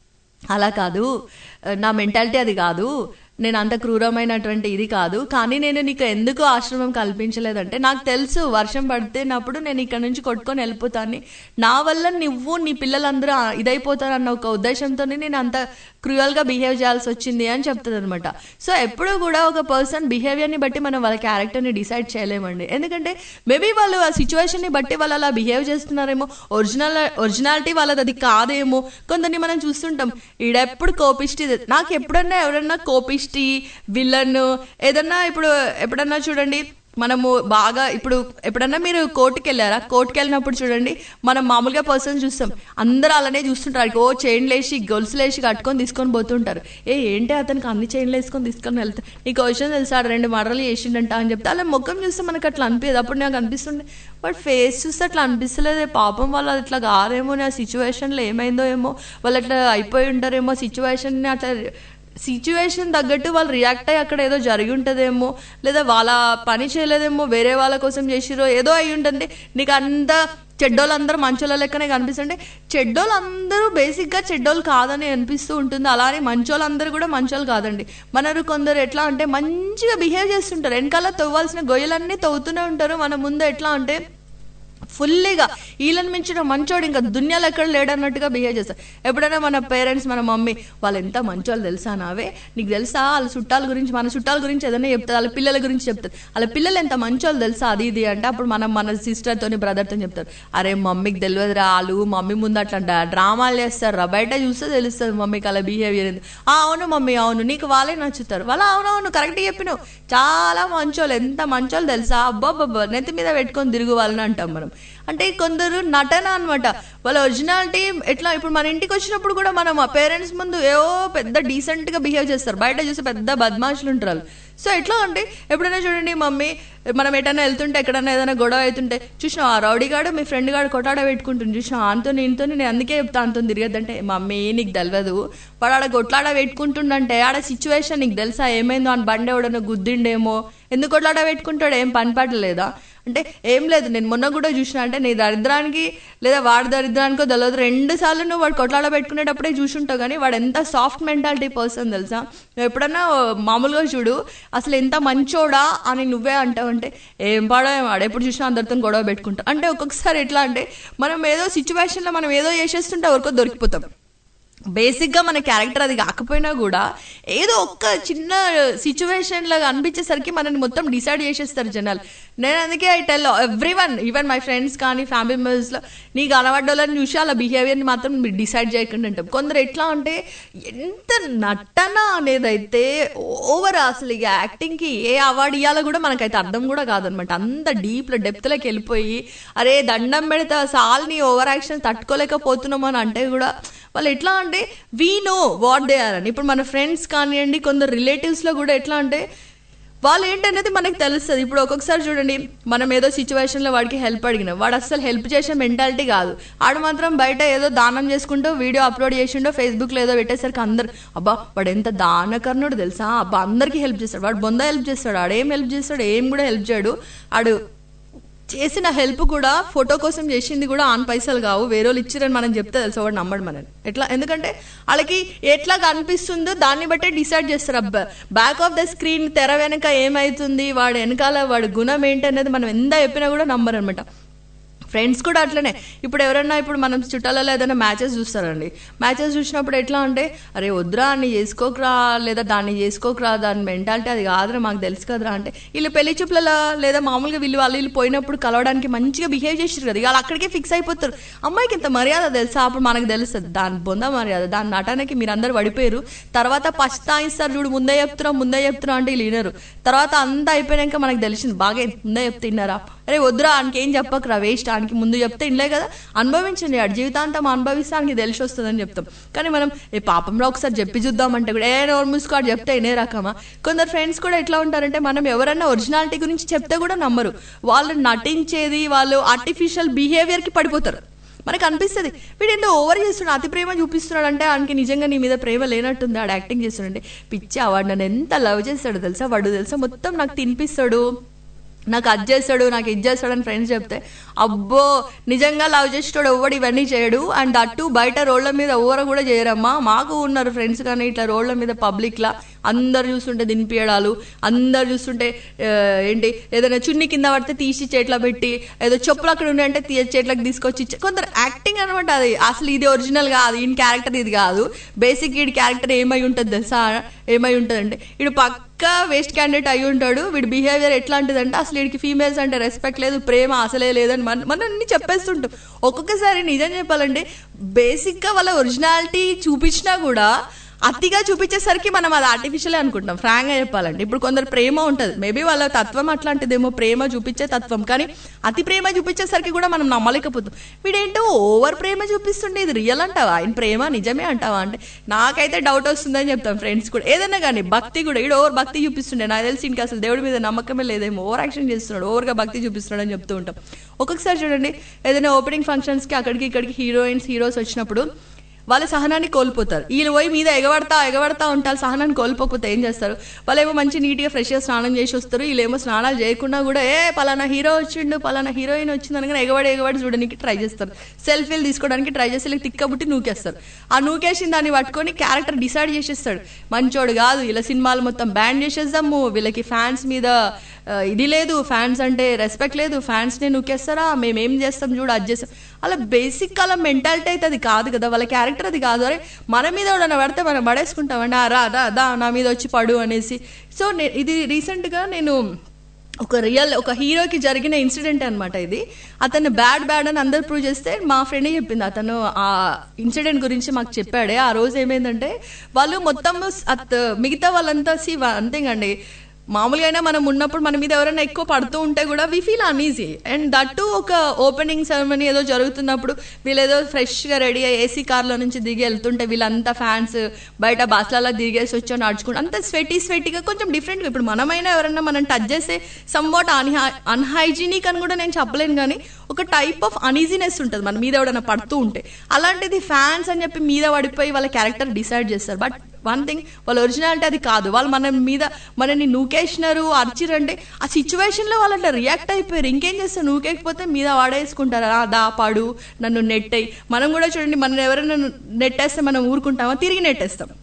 అలా కాదు నా మెంటాలిటీ అది కాదు నేను అంత క్రూరమైనటువంటి ఇది కాదు కానీ నేను నీకు ఎందుకు ఆశ్రమం కల్పించలేదంటే నాకు తెలుసు వర్షం పడితేనప్పుడు నేను ఇక్కడ నుంచి కొట్టుకొని వెళ్ళిపోతాను నా వల్ల నువ్వు నీ పిల్లలందరూ ఇదైపోతారన్న ఒక ఉద్దేశంతో నేను అంత క్రూయల్గా బిహేవ్ చేయాల్సి వచ్చింది అని చెప్తుంది అనమాట సో ఎప్పుడు కూడా ఒక పర్సన్ బిహేవియర్ని బట్టి మనం వాళ్ళ క్యారెక్టర్ని డిసైడ్ చేయలేమండి ఎందుకంటే మేబీ వాళ్ళు ఆ సిచ్యువేషన్ని బట్టి వాళ్ళు అలా బిహేవ్ చేస్తున్నారేమో ఒరిజినల్ ఒరిజినాలిటీ వాళ్ళది అది కాదేమో కొందరిని మనం చూస్తుంటాం ఈడెప్పుడు కోపిష్టి నాకు ఎప్పుడన్నా ఎవరన్నా కోపిష్టి విలన్ ఏదన్నా ఇప్పుడు ఎప్పుడన్నా చూడండి మనము బాగా ఇప్పుడు ఎప్పుడన్నా మీరు కోర్టుకి వెళ్ళారా కోర్టుకి వెళ్ళినప్పుడు చూడండి మనం మామూలుగా పర్సన్ చూస్తాం అందరూ అలానే చూస్తుంటారు ఓ చైన్లు వేసి గొలుసులు వేసి కట్టుకొని తీసుకొని పోతుంటారు ఏ ఏంటి అతనికి అన్ని చైన్లు వేసుకొని తీసుకొని వెళ్తా నీకు విషయం తెలుసా రెండు మర్రలు వేసిండంట అని చెప్తే అలా ముఖం చూస్తే మనకు అట్లా అనిపించదు అప్పుడు నాకు అనిపిస్తుండే బట్ ఫేస్ చూస్తే అట్లా అనిపిస్తలేదే పాపం వాళ్ళు అట్లా కాదేమో నా సిచ్యువేషన్లో ఏమైందో ఏమో వాళ్ళు అట్లా అయిపోయి ఉంటారేమో సిచ్యువేషన్ని అట్లా సిచ్యువేషన్ తగ్గట్టు వాళ్ళు రియాక్ట్ అయ్యి అక్కడ ఏదో జరిగి ఉంటుందేమో లేదా వాళ్ళ పని చేయలేదేమో వేరే వాళ్ళ కోసం చేసిరో ఏదో అయి ఉంటుంది నీకు అంత చెడ్డోళ్ళందరూ మంచోళ్ళ లెక్కనే కనిపిస్తుంటే చెడ్డోళ్ళందరూ బేసిక్గా చెడ్డోళ్ళు కాదని అనిపిస్తూ ఉంటుంది అలానే మంచోళ్ళందరూ కూడా మంచోళ్ళు కాదండి మనరు కొందరు ఎట్లా అంటే మంచిగా బిహేవ్ చేస్తుంటారు వెనకాల తవ్వాల్సిన గొయ్యలన్నీ తవ్వుతూనే ఉంటారు మన ముందు ఎట్లా అంటే ఫుల్లీగా వీళ్ళని మించిన మంచోడు ఇంకా దునియాలో ఎక్కడ లేడన్నట్టుగా బిహేవ్ చేస్తారు ఎప్పుడైనా మన పేరెంట్స్ మన మమ్మీ వాళ్ళు ఎంత మంచోళ్ళు తెలుసా నావే నీకు తెలుసా వాళ్ళ చుట్టాల గురించి మన చుట్టాల గురించి ఏదైనా చెప్తారు వాళ్ళ పిల్లల గురించి చెప్తారు వాళ్ళ పిల్లలు ఎంత మంచోళ్ళు తెలుసా అది ఇది అంటే అప్పుడు మనం మన సిస్టర్తోని బ్రదర్తో చెప్తారు అరే మమ్మీకి తెలియదురా వాళ్ళు మమ్మీ ముందు అట్లా డా- డ్రామాలు చేస్తారు రా బయట చూస్తే తెలుస్తుంది మమ్మీకి అలా బిహేవియర్ ఏంది "ఆ, అవును మమ్మీ అవును నీకు వాళ్ళే నచ్చుతారు వాళ్ళు అవునవును కరెక్ట్ చెప్పినావు చాలా మంచోళ్ళు ఎంత మంచోళ్ళు తెలుసా అబ్బాబ్బా నెత్తి మీద పెట్టుకొని తిరుగు వాళ్ళని అంటాం మనం అంటే కొందరు నటన అనమాట వాళ్ళ ఒరిజినాలిటీ ఎట్లా ఇప్పుడు మన ఇంటికి వచ్చినప్పుడు కూడా మనం ఆ పేరెంట్స్ ముందు ఏవో పెద్ద డీసెంట్ గా బిహేవ్ చేస్తారు బయట చూస్తే పెద్ద బద్మాషులు ఉంటారు వాళ్ళు. సో ఎట్లా అంటే ఎప్పుడైనా చూడండి మమ్మీ మనం ఎటైనా వెళ్తుంటే ఎక్కడైనా ఏదైనా గొడవ అవుతుంటే చూసినా ఆ రౌడీ గాడు మీ ఫ్రెండ్ గాడు కొట్టాడ పెట్టుకుంటుంది చూసినా ఆంతో నీతో నేను అందుకే చెప్తా అంతో తిరగద్దంటే మమ్మీ నీకు తెలియదు వాడు ఆడ కొట్లాడ పెట్టుకుంటుండంటే ఆడ సిచ్యువేషన్ నీకు తెలుసా ఏమైందో అని బండి ఎవడన్నా గుద్దిండేమో ఎందుకు కొట్లాడ పెట్టుకుంటాడు ఏం పని పడలేదా అంటే ఏం లేదు నేను మొన్న కూడా చూసిన అంటే నీ దరిద్రానికి లేదా వాడి దరిద్రానికో తెలియదు రెండు సార్లు నువ్వు వాడు కొట్లాడ పెట్టుకునేటప్పుడే చూసుంటావు కానీ వాడు ఎంత సాఫ్ట్ మెంటాలిటీ పర్సన్ తెలుసా నువ్వు ఎప్పుడన్నా మామూలుగా చూడు అసలు ఎంత మంచోడా అని నువ్వే అంటావు అంటే ఏం పాడో ఏం వాడు ఎప్పుడు చూసినా అందరితో గొడవ పెట్టుకుంటా అంటే ఒక్కొక్కసారి ఎట్లా అంటే మనం ఏదో సిచ్యువేషన్లో మనం ఏదో చేసేస్తుంటే ఎవరికో దొరికిపోతాం బేసిక్గా మన క్యారెక్టర్ అది కాకపోయినా కూడా ఏదో ఒక్క చిన్న సిచ్యువేషన్ లాగా అనిపించేసరికి మనని మొత్తం డిసైడ్ చేసేస్తారు జనాలు నేను అందుకే I tell every one even my friends కానీ ఫ్యామిలీ మెంబర్స్లో నీకు అనబడ్డోళ్ళని చూసి అలా బిహేవియర్ని మాత్రం మీరు డిసైడ్ చేయకుండా ఉంటాం కొందరు ఎట్లా అంటే ఎంత నటన అనేదైతే ఓవర్ అసలు ఇక యాక్టింగ్కి ఏ అవార్డు ఇవ్వాలో కూడా మనకైతే అర్థం కూడా కాదనమాట అంత డీప్లో డెప్త్లోకి వెళ్ళిపోయి అరే దండం పెడతా సాల్ని ఓవర్ యాక్షన్ తట్టుకోలేకపోతున్నాం అని అంటే కూడా వాళ్ళు ఎట్లా అంటే we know what they are అని ఇప్పుడు మన ఫ్రెండ్స్ కానివ్వండి కొందరు రిలేటివ్స్లో కూడా ఎట్లా అంటే వాళ్ళు ఏంటనేది మనకు తెలుస్తుంది ఇప్పుడు ఒక్కొక్కసారి చూడండి మనం ఏదో సిచ్యువేషన్లో వాడికి హెల్ప్ అడిగినాం వాడు అస్సలు హెల్ప్ చేసే మెంటాలిటీ కాదు ఆడు మాత్రం బయట ఏదో దానం చేసుకుంటూ వీడియో అప్లోడ్ చేసిండో ఫేస్బుక్లో ఏదో పెట్టేసరికి అందరు అబ్బా వాడు ఎంత దానకర్ణుడు తెలుసా అబ్బా అందరికీ హెల్ప్ చేస్తాడు వాడు బొంద హెల్ప్ చేస్తాడు ఆడేం హెల్ప్ చేస్తాడు ఏం కూడా హెల్ప్ చేయడు ఆడు చేసిన హెల్ప్ కూడా ఫోటో కోసం చేసింది కూడా ఆన్ పైసలు కావు వేరే వాళ్ళు ఇచ్చిరని మనం చెప్తే తెలుసు వాడు నమ్మడు మనని ఎట్లా ఎందుకంటే వాళ్ళకి ఎట్లా కనిపిస్తుందో దాన్ని బట్టే డిసైడ్ చేస్తారు అబ్బా బ్యాక్ ఆఫ్ ద స్క్రీన్ తెర వెనక ఏమైతుంది వాడు వెనకాల వాడి గుణం ఏంటి అనేది మనం ఎంత చెప్పినా కూడా నమ్మరు అనమాట ఫ్రెండ్స్ కూడా అట్లనే ఇప్పుడు ఎవరన్నా ఇప్పుడు మనం చుట్టాలలో ఏదైనా మ్యాచెస్ చూస్తారండి మ్యాచెస్ చూసినప్పుడు ఎట్లా అంటే అరే వద్దురా అన్ని చేసుకోకరా లేదా దాన్ని చేసుకోకరా దాని మెంటాలిటీ అది కాదురా మాకు తెలుసు కదరా అంటే వీళ్ళు పెళ్లి చూపులలో లేదా మామూలుగా వీళ్ళు వాళ్ళు వీళ్ళు పోయినప్పుడు కలవడానికి మంచిగా బిహేవ్ చేసారు కదా వాళ్ళు అక్కడికే ఫిక్స్ అయిపోతారు అమ్మాయికి ఇంత మర్యాద తెలుసా అప్పుడు మనకు తెలుస్తుంది దాని బొంద మర్యాద దాని నటనకి మీరు అందరు పడిపోయారు తర్వాత పస్తాయిస్తారు చూడు ముందే చెప్తున్నాం ముందే చెప్తున్నాం అంటే వీళ్ళు వినరు తర్వాత అంతా అయిపోయాక మనకు తెలిసింది బాగా ముందే చెప్తున్నారా అరే వద్దురా ఆయనకి ఏం చెప్పకరా వేస్ట్ ఆయనకి ముందు చెప్తే ఇన్లే కదా అనుభవించండి ఆడు జీవితాంతం అనుభవిస్తే ఆయనకి తెలిసి వస్తుందని చెప్తాం కానీ మనం ఏ పాపంలో ఒకసారి చెప్పి చూద్దామంటే కూడా ఏ నోరు మూసుకో చెప్తే ఇనే రకమా కొందరు ఫ్రెండ్స్ కూడా ఎట్లా ఉంటారంటే మనం ఎవరైనా ఒరిజినాలిటీ గురించి చెప్తే కూడా నమ్మరు వాళ్ళు నటించేది వాళ్ళు ఆర్టిఫిషియల్ బిహేవియర్కి పడిపోతారు మనకు అనిపిస్తుంది వీడు ఏంటో ఓవర్ చేస్తున్నాడు అతి ప్రేమ చూపిస్తున్నాడు అంటే ఆయనకి నిజంగా నీ మీద ప్రేమ లేనట్టుంది ఆడు యాక్టింగ్ చేస్తున్నాడు పిచ్చి వాడు నన్ను ఎంత లవ్ చేస్తాడు తెలుసా వాడు తెలుసా మొత్తం నాకు తినిపిస్తాడు నాకు అది చేస్తాడు నాకు ఇది చేస్తాడు అని ఫ్రెండ్స్ చెప్తే అబ్బో నిజంగా లవ్ చేసేటోడు ఎవడు ఇవన్నీ చేయడు అండ్ అటు బయట రోడ్ల మీద ఎవరు కూడా చేయరమ్మా మాకు ఉన్నారు ఫ్రెండ్స్ కానీ ఇట్లా రోడ్ల మీద పబ్లిక్లా అందరు చూస్తుంటే దినిపియడాలు అందరు చూస్తుంటే ఆ, ఏంటి ఏదైనా చున్ని కింద పడితే తీసి చేతిలో పెట్టి ఏదో చెప్పులు అక్కడ ఉన్నాయంటే తీ చేతిలోకి తీసుకొచ్చి ఇచ్చే- కొందరు యాక్టింగ్ అనమాట అది అసలు ఇది ఒరిజినల్ కాదు ఈయన క్యారెక్టర్ ఇది కాదు బేసిక్ వీడి క్యారెక్టర్ ఏమై ఉంటుంది తెలుసా ఏమై ఉంటుంది అంటే వీడు పక్కా వేస్ట్ క్యాండిడేట్ అయి ఉంటాడు వీడి బిహేవియర్ ఎట్లాంటిదంటే అసలు వీడికి ఫీమేల్స్ అంటే రెస్పెక్ట్ లేదు ప్రేమ అసలే లేదని మన మనం అన్ని చెప్పేస్తుంటాం ఒక్కొక్కసారి నిజం చెప్పాలంటే బేసిక్గా వాళ్ళ ఒరిజినాలిటీ చూపించినా కూడా అతిగా చూపించేసరికి మనం అది ఆర్టిఫిషియల్ అనుకుంటాం ఫ్రాంక్గా చెప్పాలంటే ఇప్పుడు కొందరు ప్రేమ ఉంటుంది మేబీ వాళ్ళ తత్వం అట్లాంటిదేమో ప్రేమ చూపించే తత్వం కానీ అతి ప్రేమ చూపించేసరికి కూడా మనం నమ్మలేకపోతాం వీడేంటో ఓవర్ ప్రేమ చూపిస్తుండే ఇది రియల్ అంటావా ఆయన ప్రేమ నిజమే అంటావా అంటే నాకైతే డౌట్ వస్తుందని చెప్తాం ఫ్రెండ్స్ కూడా ఏదైనా కానీ భక్తి కూడా ఈడు ఓవర్ భక్తి చూపిస్తుండే నాకు తెలిసి ఇంకా అసలు దేవుడి మీద నమ్మకమే లేదేమో ఓవర్ యాక్షన్ చేస్తున్నాడు ఓవర్గా భక్తి చూపిస్తున్నాడు అని చెప్తూ ఉంటాం ఒక్కొక్కసారి చూడండి ఏదైనా ఓపెనింగ్ ఫంక్షన్స్కి అక్కడికి ఇక్కడికి హీరోయిన్స్ హీరోస్ వచ్చినప్పుడు వాళ్ళ సహనాన్ని కోల్పోతారు వీళ్ళు పోయి మీద ఎగబడతా ఎగబడతా ఉంటారు సహనాన్ని కోల్పోకపోతే ఏం చేస్తారు వాళ్ళేమో మంచి నీట్గా ఫ్రెష్గా స్నానం చేసి వస్తారు వీళ్ళేమో స్నానాలు చేయకుండా కూడా ఏ పలానా హీరో వచ్చిండు పలానా హీరోయిన్ వచ్చింది అనగానే ఎగబడి ఎగబడి చూడడానికి ట్రై చేస్తారు సెల్ఫీలు తీసుకోవడానికి ట్రై చేసి వీళ్ళకి తిక్కబుట్టి నూకేస్తారు ఆ నూకేసిన దాన్ని పట్టుకొని క్యారెక్టర్ డిసైడ్ చేసేస్తాడు మంచోడు కాదు ఇలా సినిమాలు మొత్తం బ్యాన్ చేసేద్దాము వీళ్ళకి ఫ్యాన్స్ మీద ఆ, ఇది లేదు ఫ్యాన్స్ అంటే రెస్పెక్ట్ లేదు ఫ్యాన్స్ని నూకేస్తారా మేము ఏం చేస్తాం చూడు అది చేస్తాం అలా బేసిక్ అలా మెంటాలిటీ అయితే అది కాదు కదా వాళ్ళ క్యారెక్టర్ అది కాదు అరే మన మీద ఎవడన్నా పడితే మనం పడేసుకుంటామండి ఆ రా దా దా నా మీద వచ్చి పడు అనేసి సో నే- ఇది రీసెంట్గా నేను ఒక రియల్ ఒక హీరోకి జరిగిన ఇన్సిడెంట్ అనమాట ఇది అతను బ్యాడ్ బ్యాడ్ అని అందరు ప్రూవ్ చేస్తే మా ఫ్రెండ్ చెప్పింది అతను ఆ ఇన్సిడెంట్ గురించి మాకు చెప్పాడే ఆ రోజు ఏమైందంటే వాళ్ళు మొత్తం అత్ మిగతా వాళ్ళంతా సి అంతేంగండి మామూలుగా అయినా మనం ఉన్నప్పుడు మన మీద ఎవరైనా ఎక్కువ పడుతూ ఉంటే కూడా we feel uneasy and that ఒక ఓపెనింగ్ సెరమనీ ఏదో జరుగుతున్నప్పుడు వీళ్ళు ఏదో ఫ్రెష్గా రెడీ అయ్యి ఏసీ కార్లో నుంచి దిగి వెళ్తుంటే వీళ్ళంతా ఫ్యాన్స్ బయట బస్లలో దిగేసి వచ్చి నడుచుకుంటూ అంత స్వెటీ స్వెటీగా కొంచెం డిఫరెంట్గా ఇప్పుడు మనమైనా ఎవరైనా మనం టచ్ చేస్తే సమ్వాట్ అన్హై అన్హైజీనిక్ అని కూడా నేను చెప్పలేను కానీ ఒక టైప్ ఆఫ్ అనీజీనెస్ ఉంటుంది మన మీద ఎవడైనా పడుతూ ఉంటే అలాంటిది ఫ్యాన్స్ అని చెప్పి మీద పడిపోయి వాళ్ళ క్యారెక్టర్ డిసైడ్ చేస్తారు బట్ వన్ థింగ్ వాళ్ళ ఒరిజినాలిటీ అది కాదు వాళ్ళు మన మీద మనని నూకేసినారు అరిచిరంటే ఆ సిచ్యువేషన్లో వాళ్ళు అట్లా రియాక్ట్ అయిపోయారు ఇంకేం చేస్తారు నూకేకపోతే మీద వాడేసుకుంటారు "ఆ, దా పాడు నన్ను నెట్టయి మనం కూడా చూడండి మనం ఎవరైనా నెట్టేస్తే మనం ఊరుకుంటామా తిరిగి నెట్టేస్తాం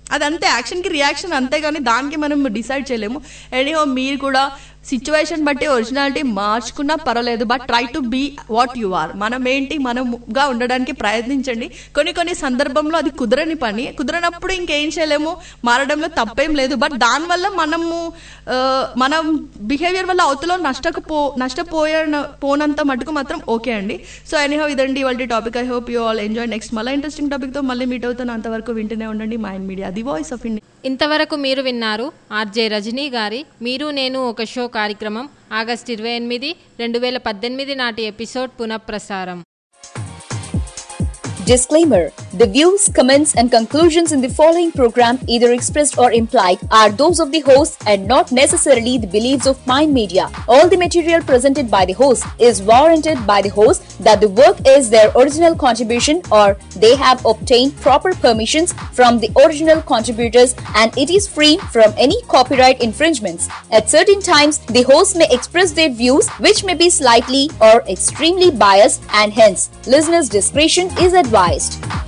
అది అంతే యాక్షన్కి రియాక్షన్ అంతే కానీ దానికి మనం డిసైడ్ చేయలేము ఎనీహో మీరు కూడా సిచ్యువేషన్ బట్టి ఒరిజినాలిటీ మార్చుకున్నా పర్వాలేదు but try to be what you are మనం ఏంటి మనముగా ఉండడానికి ప్రయత్నించండి కొన్ని కొన్ని సందర్భంలో అది కుదరని పని కుదరనప్పుడు ఇంకేం చేయలేము మారడంలో తప్పేం లేదు బట్ దానివల్ల మనము ఆ, మనం బిహేవియర్ వల్ల అవతలో నష్టకపో నష్టపోయే పోనంత మటుకు మాత్రం ఓకే అండి సో ఎనీహౌ ఇదండి వాళ్ళ topic I hope you all enjoy next మళ్ళీ ఇంట్రెస్టింగ్ టాపిక్తో మళ్ళీ మీట్ అవుతాను అంతవరకు వింటూనే ఉండండి mind media the voice of India ఇంతవరకు మీరు విన్నారు ఆర్జే రజనీ గారి మీరు నేను ఒక షో కార్యక్రమం ఆగస్ట్ ఇరవై ఎనిమిది రెండు వేల పద్దెనిమిది నాటి ఎపిసోడ్ పునఃప్రసారం Disclaimer The views, comments, and conclusions in the following program, either expressed or implied, are those of the host and not necessarily the beliefs of Mind Media. All the material presented by the host is warranted by the host that the work is their original contribution or they have obtained proper permissions from the original contributors and it is free from any copyright infringements. At certain times, the host may express their views which may be slightly or extremely biased and hence listeners' discretion is advised.